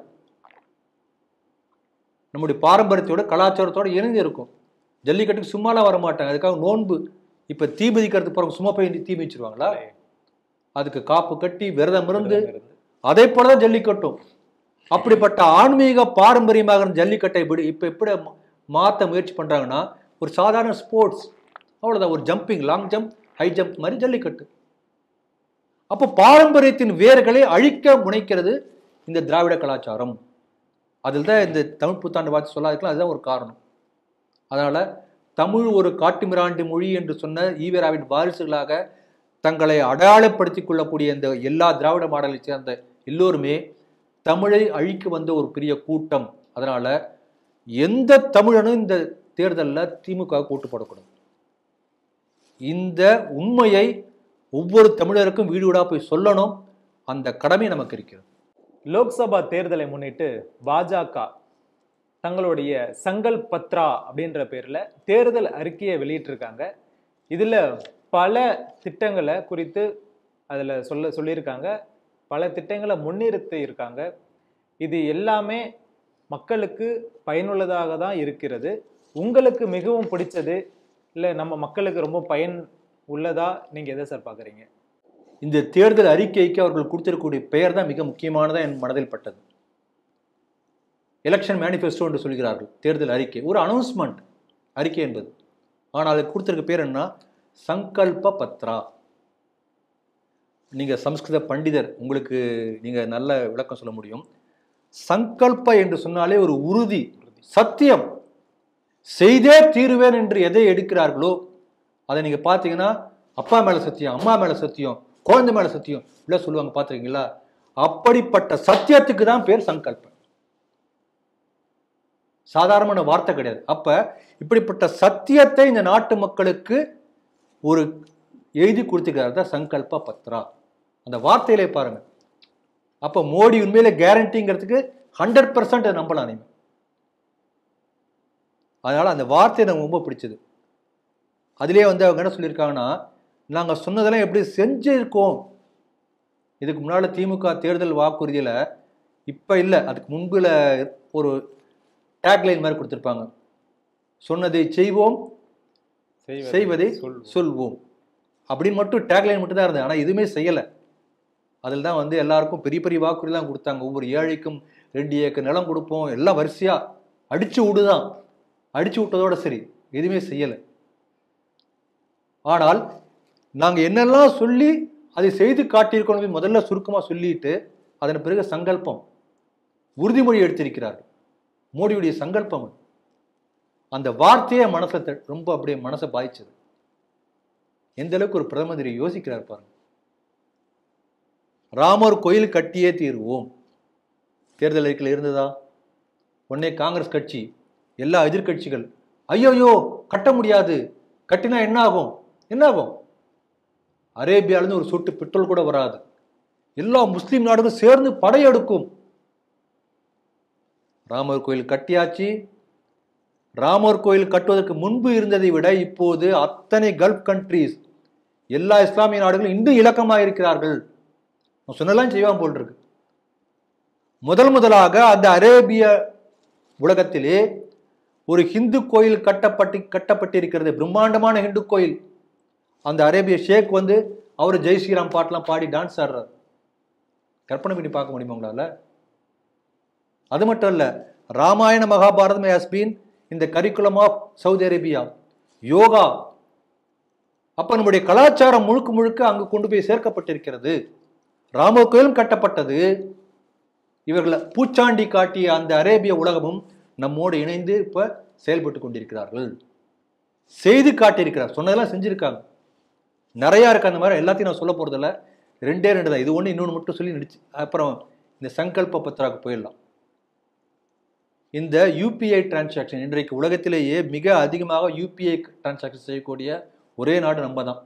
நம்முடைய பாரம்பரியத்தோட கலாச்சாரத்தோட இணைந்து இருக்கும் ஜல்லிக்கட்டுக்கு சும்மாலாம் வர மாட்டாங்க அதுக்காக நோன்பு இப்ப தீ மிதிக்கிறதுக்கு போறவங்க சும்மா போய் தீ மிதிச்சிருவாங்களா அதுக்கு காப்பு கட்டி விரதம் இருந்து இருந்து. அதே போலதான் ஜல்லிக்கட்டும் அப்படிப்பட்ட ஆன்மீக பாரம்பரியமாக இருந்த ஜல்லிக்கட்டை இப்படி இப்ப எப்படி மா- மாத்த முயற்சி பண்றாங்கன்னா ஒரு சாதாரண ஸ்போர்ட்ஸ் அவ்வளவுதான் ஒரு jumping long jump high jump மாதிரி ஜல்லிக்கட்டு அப்போ பாரம்பரியத்தின் வேர்களை அழிக்க முனைக்கிறது இந்த திராவிட கலாச்சாரம் அதில் தான் இந்த தமிழ் புத்தாண்டு வார்த்தை சொல்லாதுக்கலாம் அதுதான் ஒரு காரணம் அதனால தமிழ் ஒரு காட்டுமிராண்டி மொழி என்று சொன்ன ஈவேராவின் வாரிசுகளாக தங்களை அடையாளப்படுத்திக் கொள்ளக்கூடிய இந்த எல்லா திராவிட மாடலை சேர்ந்த எல்லோருமே தமிழை அழிக்க வந்த ஒரு பெரிய கூட்டம் அதனால எந்த தமிழனும் இந்த தேர்தலில் திமுக கூட்டு போடக்கூடாது இந்த உண்மையை ஒவ்வொரு தமிழருக்கும் வீடு வீடா போய் சொல்லணும் அந்த கடமை நமக்கு இருக்கிறது லோக்சபா தேர்தலை முன்னிட்டு பாஜக தங்களுடைய சங்கல் பத்ரா அப்படின்ற பேர்ல தேர்தல் அறிக்கையை வெளியிட்டிருக்காங்க இதுல பல திட்டங்களை குறித்து அதுல சொல்ல சொல்லியிருக்காங்க பல திட்டங்களை முன்னிறுத்தி இருக்காங்க இது எல்லாமே மக்களுக்கு பயனுள்ளதாக தான் இருக்கிறது உங்களுக்கு மிகவும் பிடிச்சது இல்லை நம்ம மக்களுக்கு ரொம்ப பயன் உள்ளதா நீங்க எதை சார் பாக்குறீங்க இந்த தேர்தல் அறிக்கைக்கு அவர்கள் கொடுத்திருக்கக்கூடிய பெயர் தான் மிக முக்கியமானதா என் மனதில் பட்டது எலெக்ஷன் மேனிஃபெஸ்டோ என்று சொல்கிறார்கள் தேர்தல் அறிக்கை ஒரு அனௌன்ஸ்மெண்ட் அறிக்கை என்பது ஆனால் அதுக்கு கொடுத்திருக்க பேர் என்ன சங்கல்ப பத்ரா நீங்க சம்ஸ்கிருத பண்டிதர் உங்களுக்கு நீங்க நல்ல விளக்கம் சொல்ல முடியும் சங்கல்ப என்று சொன்னாலே ஒரு உறுதி சத்தியம் செய்தே தீருவேன் என்று எதை எடுக்கிறார்களோ அதை நீங்க பார்த்தீங்கன்னா அப்பா மேல சத்தியம் அம்மா மேல சத்தியம் குழந்தை மேல சத்தியம் இப்படிலாம் சொல்லுவாங்க பார்த்துருக்கீங்களா அப்படிப்பட்ட சத்தியத்துக்கு தான் பேர் சங்கல்பம் சாதாரணமான வார்த்தை கிடையாது அப்ப இப்படிப்பட்ட சத்தியத்தை இந்த நாட்டு மக்களுக்கு ஒரு எழுதி கொடுத்துக்கிறார் தான் சங்கல்ப பத்ரா அந்த வார்த்தையிலே பாருங்க அப்ப மோடி உண்மையிலே கேரண்டிங்கிறதுக்கு ஹண்ட்ரட் பர்சன்ட் நம்பலாம் நீங்க அதனால அந்த வார்த்தை எனக்கு ரொம்ப பிடிச்சது அதிலே வந்து அவங்க என்ன சொல்லியிருக்காங்கன்னா நாங்க சொன்னதெல்லாம் எப்படி செஞ்சிருக்கோம் இதுக்கு முன்னால திமுக தேர்தல் வாக்குறுதியில இப்ப இல்லை அதுக்கு முன்புல ஒரு டேக்லைன் மாதிரி கொடுத்துருப்பாங்க சொன்னதை செய்வோம் செய்வதை சொல்வோம். சொல்வோம் அப்படின்னு மட்டும் டேக்லைன் மட்டும் தான் இருந்தது ஆனால் எதுவுமே செய்யலை அதில் தான் வந்து எல்லாருக்கும் பெரிய பெரிய வாக்குறுதிலாம் கொடுத்தாங்க ஒவ்வொரு ஏழைக்கும் ரெண்டு ஏக்கர் நிலம் கொடுப்போம் எல்லாம் வரிசையா அடிச்சு விடுதான் அடிச்சு விட்டதோட சரி எதுவுமே செய்யலை ஆனால் நாங்கள் என்னெல்லாம் சொல்லி அதை செய்து காட்டியிருக்கோம் முதல்ல சுருக்கமாக சொல்லிட்டு அதன் பிறகு சங்கல்பம் உறுதிமொழி எடுத்திருக்கிறார்கள் மோடியுடைய சங்கல்பம் அது. அந்த வார்த்தையே மனசை த- ரொம்ப அப்படியே மனசை பாதிச்சது எந்த அளவுக்கு ஒரு பிரதமர் யோசிக்கிறார் பாருங்க ராமர் கோயில் கட்டியே தீர்வோம் தேர்தல் அறிக்கையில் இருந்ததா உடனே காங்கிரஸ் கட்சி எல்லா எதிர்க்கட்சிகள் ஐயோயோ கட்ட முடியாது கட்டினா என்ன ஆகும் என்ன ஆகும் அரேபியாவிலிருந்து ஒரு சொட்டு பெட்ரோல் கூட வராது எல்லா முஸ்லீம் நாடுகளும் சேர்ந்து படையெடுக்கும் ராமர் கோயில் கட்டியாச்சு ராமர் கோயில் கட்டுவதற்கு முன்பு இருந்ததை விட இப்போது அத்தனை கல்ஃப் கண்ட்ரீஸ் எல்லா இஸ்லாமிய நாடுகளும் இன்னும் இலக்கமாக இருக்கிறார்கள் நான் சொன்னெல்லாம் செய்வான் போல் இருக்கு முதல் முதலாக அந்த அரேபிய உலகத்திலே ஒரு ஹிந்து கோயில் கட்டப்பட்டு கட்டப்பட்டிருக்கிறது பிரம்மாண்டமான ஹிந்து கோயில் அந்த அரேபிய ஷேக் வந்து அவர் ஜெய் ஸ்ரீராம் பாட்டெல்லாம் பாடி டான்ஸ் ஆடுறார் கற்பனை பண்ணி பார்க்க முடியுமா உங்களால அது மட்டும் இல்ல Ramayana Mahabharatam has been in the curriculum of Saudi Arabia yoga அப்ப நம்முடைய கலாச்சாரம் முழுக்க முழுக்க அங்கு கொண்டு போய் சேர்க்கப்பட்டிருக்கிறது ராமர் கோயிலும் கட்டப்பட்டது இவர்களை பூச்சாண்டி காட்டிய அந்த அரேபிய உலகமும் நம்மோடு இணைந்து இப்ப செயல்பட்டு கொண்டிருக்கிறார்கள் செய்து காட்டியிருக்கிறார் சொன்னதெல்லாம் செஞ்சிருக்காங்க நிறைய இருக்கு அந்த மாதிரி எல்லாத்தையும் நான் சொல்ல போறதில்ல ரெண்டே ரெண்டு தான் இது ஒன்று இன்னொன்று மட்டும் சொல்லி நடிச்சு அப்புறம் இந்த சங்கல்ப பத்ராக்கு போயிடலாம் இந்த யூபிஐ டிரான்சாக்ஷன் இன்றைக்கு உலகத்திலேயே மிக அதிகமாக யூபிஐ டிரான்சாக்ஷன் செய்யக்கூடிய ஒரே நாடு நம்ம தான்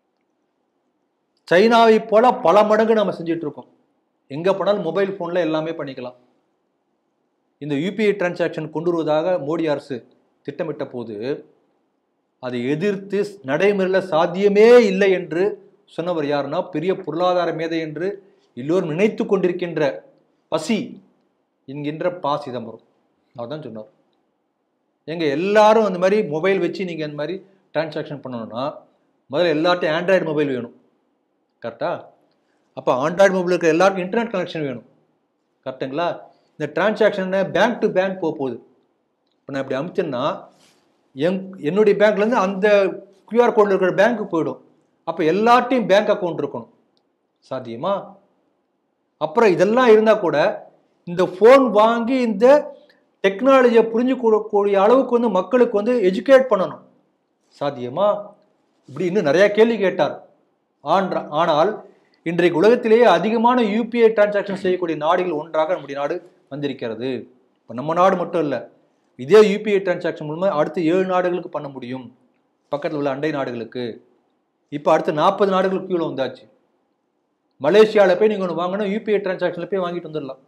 சைனாவை போல பல மடங்கு நம்ம செஞ்சுட்டு இருக்கோம் எங்க போனாலும் மொபைல் போன்ல எல்லாமே பண்ணிக்கலாம் இந்த யூபிஐ டிரான்சாக்ஷன் கொண்டு வருவதாக மோடி அரசு திட்டமிட்ட போது அதை எதிர்த்து நடைமுறையில் சாத்தியமே இல்லை என்று சொன்னவர் யாருன்னா பெரிய பொருளாதார மேதை என்று எல்லோரும் நினைத்து கொண்டிருக்கின்ற பசி என்கின்ற பா சிதம்பரம் அவர் தான் சொன்னார் எங்க எல்லாரும் அந்த மாதிரி மொபைல் வச்சு நீங்க அந்த மாதிரி டிரான்சாக்ஷன் பண்ணணும்னா முதல்ல எல்லார்ட்டையும் ஆண்ட்ராய்டு மொபைல் வேணும் கரெக்டா அப்போ ஆண்ட்ராய்டு மொபைல் இருக்கிற எல்லாருக்கும் இன்டர்நெட் கனெக்ஷன் வேணும் கரெக்டுங்களா இந்த டிரான்சாக்ஷன் பேங்க் டு பேங்க் போக போகுது இப்போ நான் இப்படி அமிச்சேன்னா என் என்னுடைய பேங்க்லேருந்து அந்த கியூஆர் கோடில் இருக்கிற பேங்க்கு போயிடும் அப்போ எல்லார்ட்டையும் பேங்க் அக்கௌண்ட் இருக்கணும் சாத்தியமா அப்புறம் இதெல்லாம் இருந்தால் கூட இந்த ஃபோன் வாங்கி இந்த டெக்னாலஜியை புரிஞ்சு கூடிய அளவுக்கு வந்து மக்களுக்கு வந்து எஜுகேட் பண்ணணும் சாத்தியமா இப்படி இன்னும் நிறைய கேள்வி கேட்டார் ஆன்ற ஆனால் இன்றைக்கு உலகத்திலேயே அதிகமான யூபிஐ டிரான்சாக்ஷன் செய்யக்கூடிய நாடுகள் ஒன்றாக நம்முடைய நாடு வந்திருக்கிறது இப்போ நம்ம நாடு மட்டும் இல்லை இதே யூபிஐ டிரான்சாக்ஷன் மூலமா அடுத்து ஏழு நாடுகளுக்கு பண்ண முடியும் பக்கத்தில் உள்ள அண்டை நாடுகளுக்கு இப்போ அடுத்து நாற்பது நாடுகளுக்கு கீழே வந்தாச்சு மலேசியாவில் போய் நீங்கள் ஒன்று வாங்கினா யூபிஐ டிரான்சாக்ஷனில் போய் வாங்கிட்டு வந்துடலாம்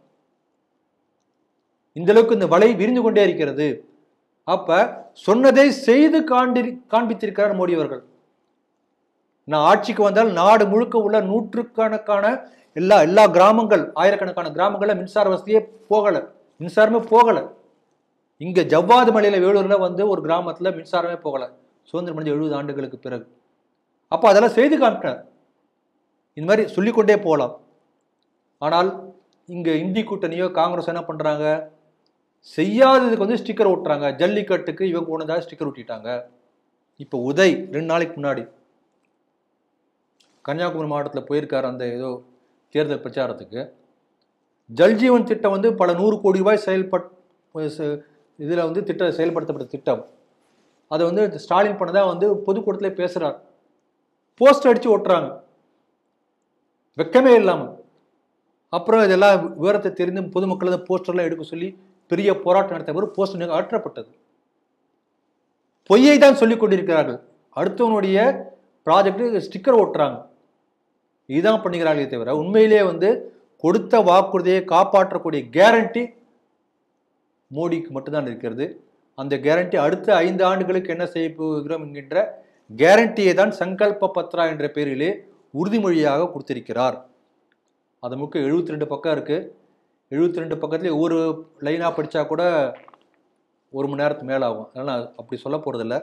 இந்த அளவுக்கு இந்த வலை விரிந்து கொண்டே இருக்கிறது அப்ப சொன்னதை செய்து காண்டி காண்பித்திருக்கிறார் மோடி அவர்கள் நான் ஆட்சிக்கு வந்தால் நாடு முழுக்க உள்ள நூற்றுக்கணக்கான எல்லா எல்லா கிராமங்கள் ஆயிரக்கணக்கான கிராமங்கள்ல மின்சார வசதியே போகல மின்சாரமே போகல இங்க ஜவ்வாது மலையில வேலூர்ல வந்து ஒரு கிராமத்துல மின்சாரமே போகல சுதந்திரம் அடைஞ்ச எழுபது ஆண்டுகளுக்கு பிறகு அப்போ அதெல்லாம் செய்து காமிட்டார் இந்த மாதிரி சொல்லிக்கொண்டே போகலாம் ஆனால் இங்க இந்தி கூட்டணியோ காங்கிரஸ் என்ன பண்றாங்க செய்யாததுக்கு வந்து ஸ்டிக்கர் ஒட்டுறாங்க ஜல்லிக்கட்டுக்கு இவங்க ஒன்றதாக ஸ்டிக்கர் ஒட்டிட்டாங்க இப்போ உதய் ரெண்டு நாளைக்கு முன்னாடி கன்னியாகுமரி மாவட்டத்தில் போயிருக்காரு அந்த ஏதோ தேர்தல் பிரச்சாரத்துக்கு ஜல்ஜீவன் திட்டம் வந்து பல நூறு கோடி ரூபாய் செயல்பட் இதில் வந்து திட்டம் செயல்படுத்தப்பட்ட திட்டம் அதை வந்து ஸ்டாலின் பண்ணதா வந்து பொதுக்கூட்டத்திலே பேசுகிறார் போஸ்ட் அடித்து ஒட்டுறாங்க வெக்கமே இல்லாமல் அப்புறம் இதெல்லாம் விவரத்தை தெரிந்து பொதுமக்கள் அந்த போஸ்டர்லாம் எடுக்க சொல்லி பெரிய போராட்டம் நடத்த பிறகு போஸ்டர் அகற்றப்பட்டது பொய்யை தான் சொல்லிக் கொண்டிருக்கிறார்கள் அடுத்தவனுடைய ப்ராஜெக்ட் ஸ்டிக்கர் ஓட்டுறாங்க இதுதான் பண்ணுகிறார்களே தவிர உண்மையிலேயே வந்து கொடுத்த வாக்குறுதியை காப்பாற்றக்கூடிய கேரண்டி மோடிக்கு மட்டும்தான் இருக்கிறது அந்த கேரண்டி அடுத்த ஐந்து ஆண்டுகளுக்கு என்ன செய்ய போகிறோம் என்கின்ற கேரண்டியை தான் சங்கல்ப பத்ரா என்ற பெயரிலே உறுதிமொழியாக கொடுத்திருக்கிறார் அது முக்கிய எழுபத்தி ரெண்டு பக்கம் இருக்கு எழுபத்தி ரெண்டு பக்கத்துலேயே ஒவ்வொரு லைனாக படித்தா கூட ஒரு மணி நேரத்துக்கு மேலே ஆகும் அதனால் அப்படி சொல்ல போகிறதில்ல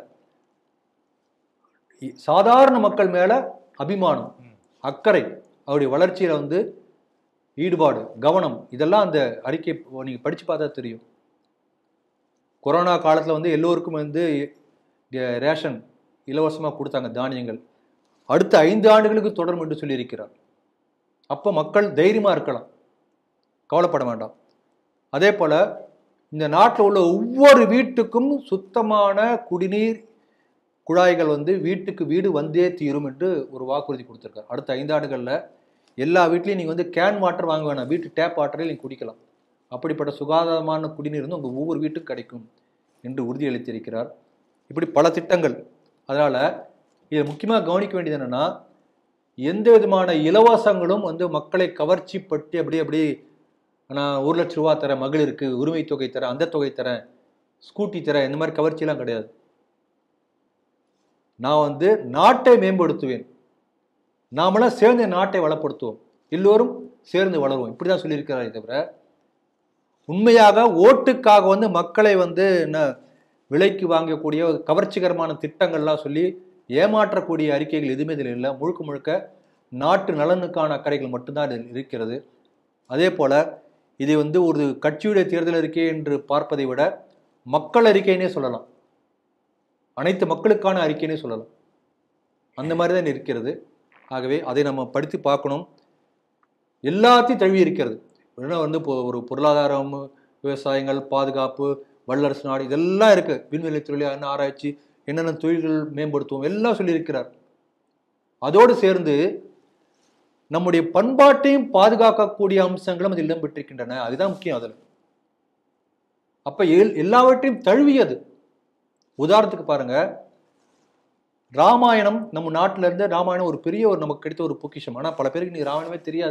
சாதாரண மக்கள் மேலே அபிமானம் அக்கறை அவருடைய வளர்ச்சியில் வந்து ஈடுபாடு கவனம் இதெல்லாம் அந்த அறிக்கை நீங்கள் படித்து பார்த்தா தெரியும் கொரோனா காலத்தில் வந்து எல்லோருக்கும் வந்து இ- ரேஷன் இலவசமாக கொடுத்தாங்க தானியங்கள் அடுத்த ஐந்து ஆண்டுகளுக்கு தொடரும் என்று சொல்லியிருக்கிறார் அப்போ மக்கள் தைரியமாக இருக்கலாம் கவலைப்பட வேண்டாம் அதே போல் இந்த நாட்டில் உள்ள ஒவ்வொரு வீட்டுக்கும் சுத்தமான குடிநீர் குழாய்கள் வந்து வீட்டுக்கு வீடு வந்தே தீரும் என்று ஒரு வாக்குறுதி கொடுத்துருக்காரு அடுத்த ஐந்தாண்டுகளில் எல்லா வீட்லேயும் நீங்கள் வந்து கேன் வாட்டர் வாங்க வேணாம் வீட்டு டேப் வாட்டரே நீங்கள் குடிக்கலாம் அப்படிப்பட்ட சுகாதாரமான குடிநீர் வந்து உங்கள் ஒவ்வொரு வீட்டுக்கும் கிடைக்கும் என்று உறுதியளித்திருக்கிறார் இப்படி பல திட்டங்கள் அதனால் இதை முக்கியமாக கவனிக்க வேண்டியது என்னென்னா எந்த விதமான இலவசங்களும் வந்து மக்களை கவர்ச்சி பட்டு அப்படி அப்படி நான் ஒரு லட்ச ரூபா தரேன் மகளிருக்கு உரிமை தொகை தரேன் அந்த தொகை தரேன் ஸ்கூட்டி தரேன் இந்த மாதிரி கவர்ச்சியெல்லாம் கிடையாது நான் வந்து நாட்டை மேம்படுத்துவேன் நாமெல்லாம் சேர்ந்து நாட்டை வளப்படுத்துவோம் எல்லோரும் சேர்ந்து வளருவோம் இப்படி தான் சொல்லியிருக்கிறாரே தவிர உண்மையாக ஓட்டுக்காக வந்து மக்களை வந்து என்ன விலைக்கு வாங்கக்கூடிய கவர்ச்சிகரமான திட்டங்கள்லாம் சொல்லி ஏமாற்றக்கூடிய அறிக்கைகள் எதுவுமே இதில் இல்லை முழுக்க முழுக்க நாட்டு நலனுக்கான அக்கறைகள் மட்டும்தான் இதில் இருக்கிறது அதே போல இதை வந்து ஒரு கட்சியுடைய தேர்தல் அறிக்கை என்று பார்ப்பதை விட மக்கள் அறிக்கைன்னே சொல்லலாம் அனைத்து மக்களுக்கான அறிக்கைன்னே சொல்லலாம் அந்த மாதிரி தான் இருக்கிறது ஆகவே அதை நம்ம படித்து பார்க்கணும் எல்லாத்தையும் தழுவி இருக்கிறது ஏன்னா வந்து இப்போ ஒரு பொருளாதாரம் விவசாயங்கள் பாதுகாப்பு வல்லரசு நாடு இதெல்லாம் இருக்கு விண்வெளி தொழில் என்ன ஆராய்ச்சி என்னென்ன தொழில்கள் மேம்படுத்துவோம் எல்லாம் சொல்லியிருக்கிறார் அதோடு சேர்ந்து நம்முடைய பண்பாட்டையும் பாதுகாக்கக்கூடிய அம்சங்களும் அதில் இடம்பெற்றிருக்கின்றன அதுதான் முக்கியம் அதில் அப்ப எல்- எல்லாவற்றையும் தழுவியது உதாரணத்துக்கு பாருங்க ராமாயணம் நம்ம நாட்டில இருந்து ராமாயணம் ஒரு பெரிய ஒரு நமக்கு கிடைத்த ஒரு பொக்கிஷம் ஆனா பல பேருக்கு நீ ராமாயணமே தெரியாது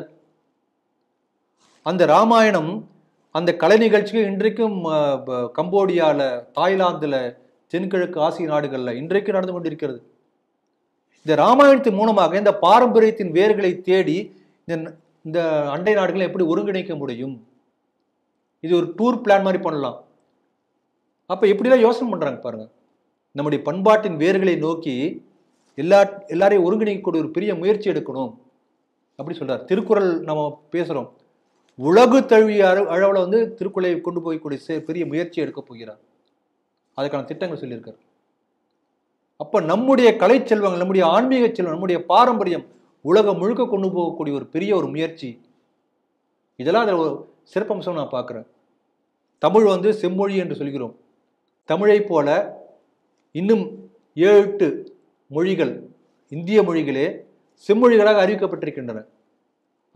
அந்த ராமாயணம் அந்த கலை நிகழ்ச்சிக்கு இன்றைக்கும் அஹ், ப- கம்போடியால தாய்லாந்துல தென்கிழக்கு ஆசிய நாடுகள்ல இன்றைக்கும் நடந்து கொண்டிருக்கிறது இந்த ராமாயணத்தின் மூலமாக இந்த பாரம்பரியத்தின் வேர்களை தேடி இந்த இந்த அண்டை நாடுகளை எப்படி ஒருங்கிணைக்க முடியும் இது ஒரு டூர் பிளான் மாதிரி பண்ணலாம் அப்ப எப்படிலாம் யோசனை பண்றாங்க பாருங்க நம்முடைய பண்பாட்டின் வேர்களை நோக்கி எல்லா எல்லாரையும் ஒருங்கிணைக்கக்கூடிய ஒரு பெரிய முயற்சி எடுக்கணும் அப்படி சொல்றார் திருக்குறள் நம்ம பேசுறோம் உலகு தழுவிய அள- அளவுல வந்து திருக்குறளை கொண்டு போய்க்கூடிய சே- பெரிய முயற்சி எடுக்க போகிறார் அதுக்கான திட்டங்கள் சொல்லியிருக்கார் அப்ப நம்முடைய கலை செல்வங்கள் நம்முடைய ஆன்மீக செல்வம் நம்முடைய பாரம்பரியம் உலகம் முழுக்க கொண்டு போகக்கூடிய ஒரு பெரிய ஒரு முயற்சி இதெல்லாம் அதில் ஒரு சிறப்பம்சம் நான் பார்க்குறேன் தமிழ் வந்து செம்மொழி என்று சொல்கிறோம் தமிழைப் போல இன்னும் ஏழு எட்டு மொழிகள் இந்திய மொழிகளே செம்மொழிகளாக அறிவிக்கப்பட்டிருக்கின்றன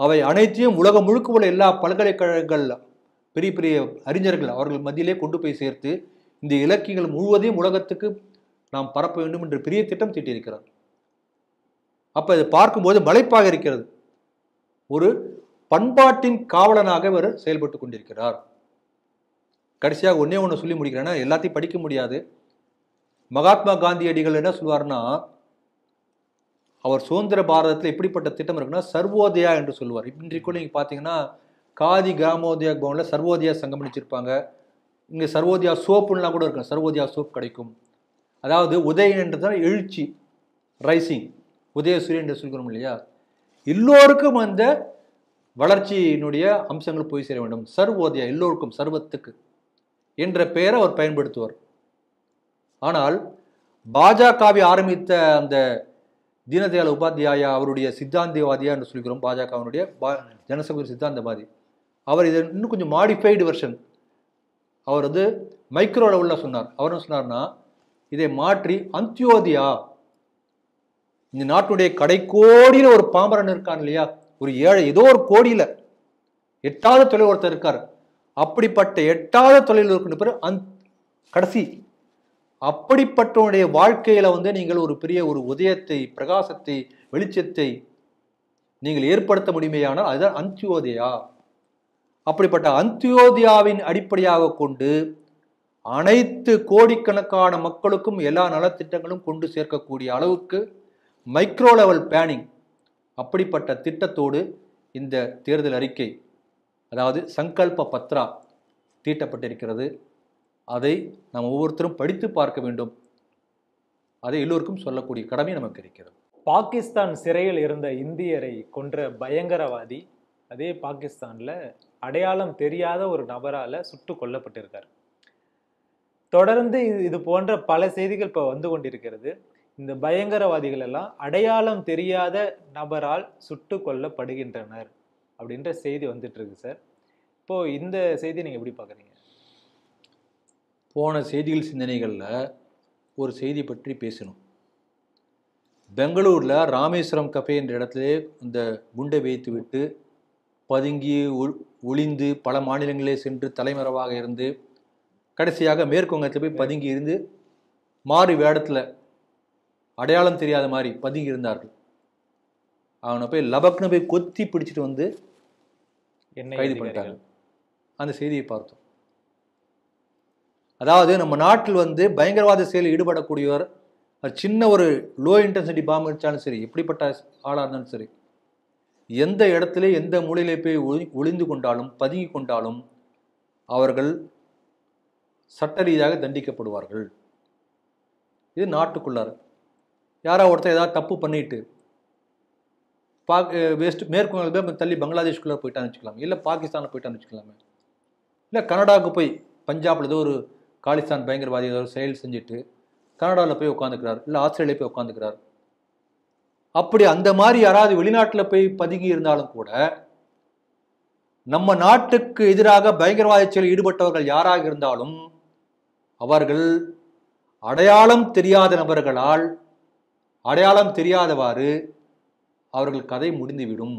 அவை அனைத்தையும் உலகம் முழுக்க உள்ள எல்லா பல்கலைக்கழகங்கள் பெரிய பெரிய அறிஞர்கள் அவர்கள் மத்தியிலே கொண்டு போய் சேர்த்து இந்த இலக்கியங்கள் முழுவதையும் உலகத்துக்கு நாம் பரப்ப வேண்டும் என்று பெரிய திட்டம் தீட்டியிருக்கிறார் அப்ப இதை பார்க்கும்போது மலைப்பாக இருக்கிறது ஒரு பண்பாட்டின் காவலனாக இவர் செயல்பட்டு கொண்டிருக்கிறார் கடைசியாக ஒண்ணே ஒன்று சொல்லி முடிக்கிறேன்னா எல்லாத்தையும் படிக்க முடியாது மகாத்மா காந்தியடிகள் என்ன சொல்வார்னா அவர் சுதந்திர பாரதத்தில் எப்படிப்பட்ட திட்டம் இருக்குன்னா சர்வோதயா என்று சொல்லுவார் இன்றைக்கு கூட நீங்கள் பார்த்தீங்கன்னா காதி கிராமோதயா பவனில் சர்வோதயா சங்கம் வச்சிருப்பாங்க இங்கே சர்வோதயா சோப்புலாம் கூட இருக்கும் சர்வோதயா சோப் கிடைக்கும் அதாவது உதயன் என்றதான் எழுச்சி ரைசிங் உதயசூரியன் என்று சொல்கிறோம் இல்லையா எல்லோருக்கும் அந்த வளர்ச்சியினுடைய அம்சங்கள் போய் சேர வேண்டும் சர்வோதயா எல்லோருக்கும் சர்வத்துக்கு என்ற பெயரை அவர் பயன்படுத்துவார் ஆனால் பாஜகவை ஆரம்பித்த அந்த தீனதயாள் உபாத்தியாயா அவருடைய சித்தாந்தவாதியா என்று சொல்கிறோம் பாஜகவினுடைய பா ஜனசங்கர் சித்தாந்தவாதி அவர் இதை இன்னும் கொஞ்சம் மாடிஃபைடு வெர்ஷன் அவர் வந்து மைக்ரோ லெவலில் சொன்னார் அவர் என்ன சொன்னார்னா இதை மாற்றி அந்தியோதியா இந்த நாட்டுடைய கடைக்கோடியில் ஒரு பாமரன் இருக்கான் இல்லையா ஒரு ஏழை ஏதோ ஒரு கோடியில எட்டாவது தொழில் ஒருத்தர் இருக்கார் அப்படிப்பட்ட எட்டாவது தொழில் இருக்கின்ற பேர் அந் கடைசி அப்படிப்பட்டவனுடைய வாழ்க்கையில வந்து நீங்கள் ஒரு பெரிய ஒரு உதயத்தை பிரகாசத்தை வெளிச்சத்தை நீங்கள் ஏற்படுத்த முடியுமேயானால் அதுதான் அந்தியோதயா அப்படிப்பட்ட அந்தியோதயாவின் அடிப்படையாக கொண்டு அனைத்து கோடிக்கணக்கான மக்களுக்கும் எல்லா நலத்திட்டங்களும் கொண்டு சேர்க்கக்கூடிய அளவுக்கு மைக்ரோ லெவல் பிளானிங் அப்படிப்பட்ட திட்டத்தோடு இந்த தேர்தல் அறிக்கை அதாவது சங்கல்ப பத்ரா தீட்டப்பட்டிருக்கிறது அதை நாம் ஒவ்வொருத்தரும் படித்து பார்க்க வேண்டும் அதை எல்லோருக்கும் சொல்லக்கூடிய கடமை நமக்கு இருக்கிறது பாகிஸ்தான் சிறையில் இருந்த இந்தியரை கொன்ற பயங்கரவாதி அதே பாகிஸ்தான்ல அடையாளம் தெரியாத ஒரு நபரால சுட்டு கொல்லப்பட்டிருக்கார் தொடர்ந்து இது- இது போன்ற பல செய்திகள் இப்போ வந்து கொண்டிருக்கிறது இந்த பயங்கரவாதிகள் எல்லாம் அடையாளம் தெரியாத நபரால் சுட்டு கொல்லப்படுகின்றனர் அப்படின்ற செய்தி வந்துட்டு இருக்கு சார் இப்போ இந்த செய்தி நீங்க எப்படி பாக்குறீங்க போன செய்திகள் சிந்தனைகளில் ஒரு செய்தி பற்றி பேசணும் பெங்களூரில் ராமேஸ்வரம் கஃபே என்ற இடத்துல இந்த குண்டை வைத்து விட்டு பதுங்கி ஒ- ஒளிந்து பல மாநிலங்களே சென்று தலைமறைவாக இருந்து கடைசியாக மேற்கு வங்கத்தில் போய் பதுங்கி இருந்து மாறு வேடத்தில் அடையாளம் தெரியாத மாதிரி பதுங்கி இருந்தார்கள் அவனை போய் லபக்னு போய் கொத்தி பிடிச்சிட்டு வந்து என்ன கைது பண்ணிட்டாங்க அந்த செய்தியை பார்த்தோம் அதாவது நம்ம நாட்டில் வந்து பயங்கரவாத செயலில் ஈடுபடக்கூடியவர் அது சின்ன ஒரு லோ இன்டென்சிட்டி பாம்பு வச்சாலும் சரி எப்படிப்பட்ட ஆளாக இருந்தாலும் சரி எந்த இடத்துல எந்த மூலையிலே போய் ஒளி ஒளிந்து கொண்டாலும் பதுங்கி கொண்டாலும் அவர்கள் சட்ட ரீதியாக தண்டிக்கப்படுவார்கள் இது நாட்டுக்குள்ளார யாரோ ஒருத்தர் ஏதாவது தப்பு பண்ணிட்டு பாக் வெஸ்ட் மேற்கு வங்கத்துல போய் தள்ளி பங்களாதேஷ்குள்ளே போயிட்டான்னு வச்சுக்கலாம் இல்லை பாகிஸ்தானில் போயிட்டான்னு வச்சுக்கலாமே இல்லை கனடாவுக்கு போய் பஞ்சாப்ல ஏதோ ஒரு காலிஸ்தான் பயங்கரவாதி ஏதோ ஒரு செயல் செஞ்சுட்டு கனடாவில் போய் உட்காந்துக்கிறார் இல்லை ஆஸ்திரேலியா போய் உட்காந்துக்கிறார் அப்படி அந்த மாதிரி யாராவது வெளிநாட்டில் போய் பதுங்கி இருந்தாலும் கூட நம்ம நாட்டுக்கு எதிராக பயங்கரவாத செயலில் ஈடுபட்டவர்கள் யாராக இருந்தாலும் அவர்கள் அடையாளம் தெரியாத நபர்களால் அடையாளம் தெரியாதவாறு அவர்கள் கதை முடிந்துவிடும்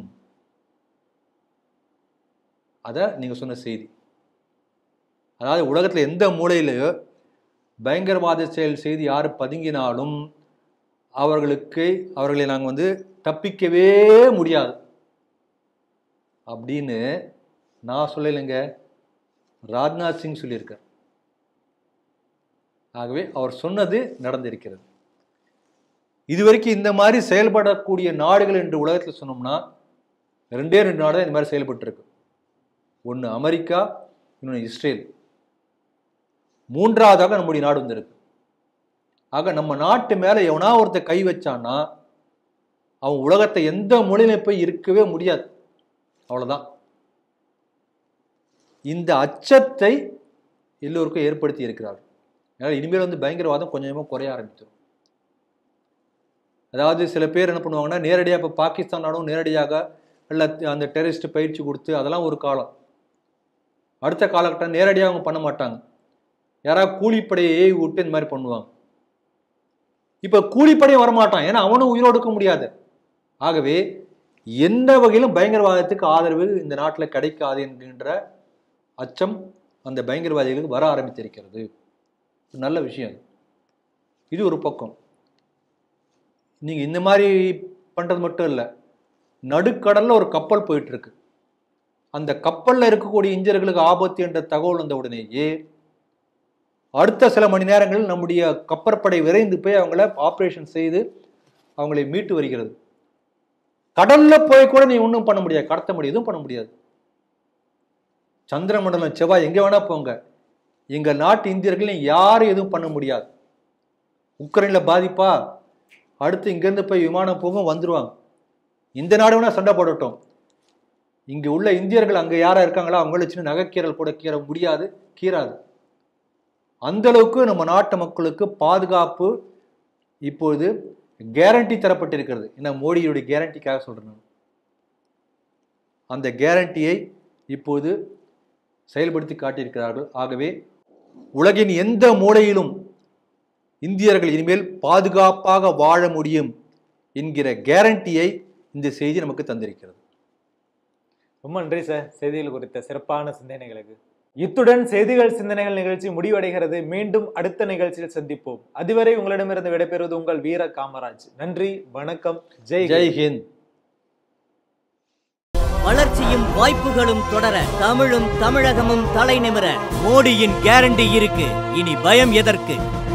அத நீங்க சொன்ன செய்தி அதாவது உலகத்துல எந்த மூலையிலயோ பயங்கரவாத செயல் செய்தி யார் பதுங்கினாலும் அவர்களுக்கு அவர்களை நாங்கள் வந்து தப்பிக்கவே முடியாது அப்படின்னு நான் சொல்லலைங்க ராஜ்நாத் சிங் சொல்லியிருக்கார் ஆகவே அவர் சொன்னது நடந்திருக்கிறது இதுவரைக்கும் இந்த மாதிரி செயல்படக்கூடிய நாடுகள் என்று உலகத்தில் சொன்னோம்னா ரெண்டே ரெண்டு நாடு தான் இந்த மாதிரி செயல்பட்டு இருக்கு ஒன்று அமெரிக்கா இன்னொன்று இஸ்ரேல் மூன்றாவதாக நம்முடைய நாடு வந்திருக்கு ஆக நம்ம நாட்டு மேல எவனா ஒருத்தர் கை வச்சான்னா அவன் உலகத்தை எந்த மொழியில போய் இருக்கவே முடியாது அவ்வளவுதான் இந்த அச்சத்தை எல்லோருக்கும் ஏற்படுத்தி இருக்கிறார் அதனால இனிமேல் வந்து பயங்கரவாதம் கொஞ்சம் கொஞ்சமா குறைய ஆரம்பிச்சிடும் அதாவது சில பேர் என்ன பண்ணுவாங்கன்னா நேரடியாக இப்போ பாகிஸ்தான் நாடும் நேரடியாக இல்லை அந்த டெரரிஸ்ட் பயிற்சி கொடுத்து அதெல்லாம் ஒரு காலம் அடுத்த காலகட்டம் நேரடியாக அவங்க பண்ண மாட்டாங்க யாராவது கூலிப்படையை ஏவி விட்டு இந்த மாதிரி பண்ணுவாங்க இப்போ கூலிப்படையும் வரமாட்டான் ஏன்னா அவனும் உயிரோடு இருக்க முடியாது ஆகவே எந்த வகையிலும் பயங்கரவாதத்துக்கு ஆதரவு இந்த நாட்டில் கிடைக்காது என்கின்ற அச்சம் அந்த பயங்கரவாதிகளுக்கு வர ஆரம்பித்திருக்கிறது நல்ல விஷயம் அது. இது ஒரு பக்கம் நீங்கள் இந்த மாதிரி பண்ணுறது மட்டும் இல்லை நடுக்கடலில் ஒரு கப்பல் போயிட்டு இருக்கு அந்த கப்பலில் இருக்கக்கூடிய இந்தியர்களுக்கு ஆபத்து என்ற தகவல் வந்த உடனேயே அடுத்த சில மணி நேரங்களில் நம்முடைய கப்பற்படை விரைந்து போய் அவங்கள ஆப்ரேஷன் செய்து அவங்களை மீட்டு வருகிறது கடல்ல போய் கூட நீ ஒன்றும் பண்ண முடியாது கடத்த முடியாது எதுவும் பண்ண முடியாது சந்திரமண்டலம் செவ்வாய் எங்க வேணா போங்க எங்க நாட்டு இந்தியர்கள் யாரும் எதுவும் பண்ண முடியாது உக்ரைன்ல பாதிப்பா அடுத்து இங்கேருந்து போய் விமானம் போகும் வந்துருவாங்க இந்த நாடு வேணா சண்டை போடட்டும் இங்க உள்ள இந்தியர்கள் அங்க யாரா இருக்காங்களோ அவங்கள சின்ன நகைக்கீரல் கூட கீற முடியாது கீறாது அந்த அளவுக்கு நம்ம நாட்டு மக்களுக்கு பாதுகாப்பு இப்பொழுது கேரண்டி தரப்பட்டிருக்கிறது என்ன மோடியுடைய கேரண்டிக்காக சொல்றேன் நான். அந்த கேரண்டியை இப்போது செயல்படுத்தி காட்டியிருக்கிறார்கள் ஆகவே உலகின் எந்த மூலையிலும் இந்தியர்கள் இனிமேல் பாதுகாப்பாக வாழ முடியும் என்கிற கேரண்டியை இந்த செய்தி நமக்கு தந்திருக்கிறது ரொம்ப நன்றி சார் செய்திகள் குறித்த சிறப்பான சிந்தனைகளுக்கு இத்துடன் செய்திகள் சிந்தனைகள் நிகழ்ச்சி முடிவடைகிறது மீண்டும் அடுத்த நிகழ்ச்சியில் சந்திப்போம் அதுவரை உங்களிடமிருந்து விடைபெறுவது உங்கள் வீர காமராஜ் நன்றி வணக்கம் ஜெய் ஹிந்த். ஜெய் ஹிந்த் வளர்ச்சியும் வாய்ப்புகளும் தொடர தமிழும் தமிழகமும் தலைநிமிர மோடியின் கேரண்டி இருக்கு இனி பயம் எதற்கு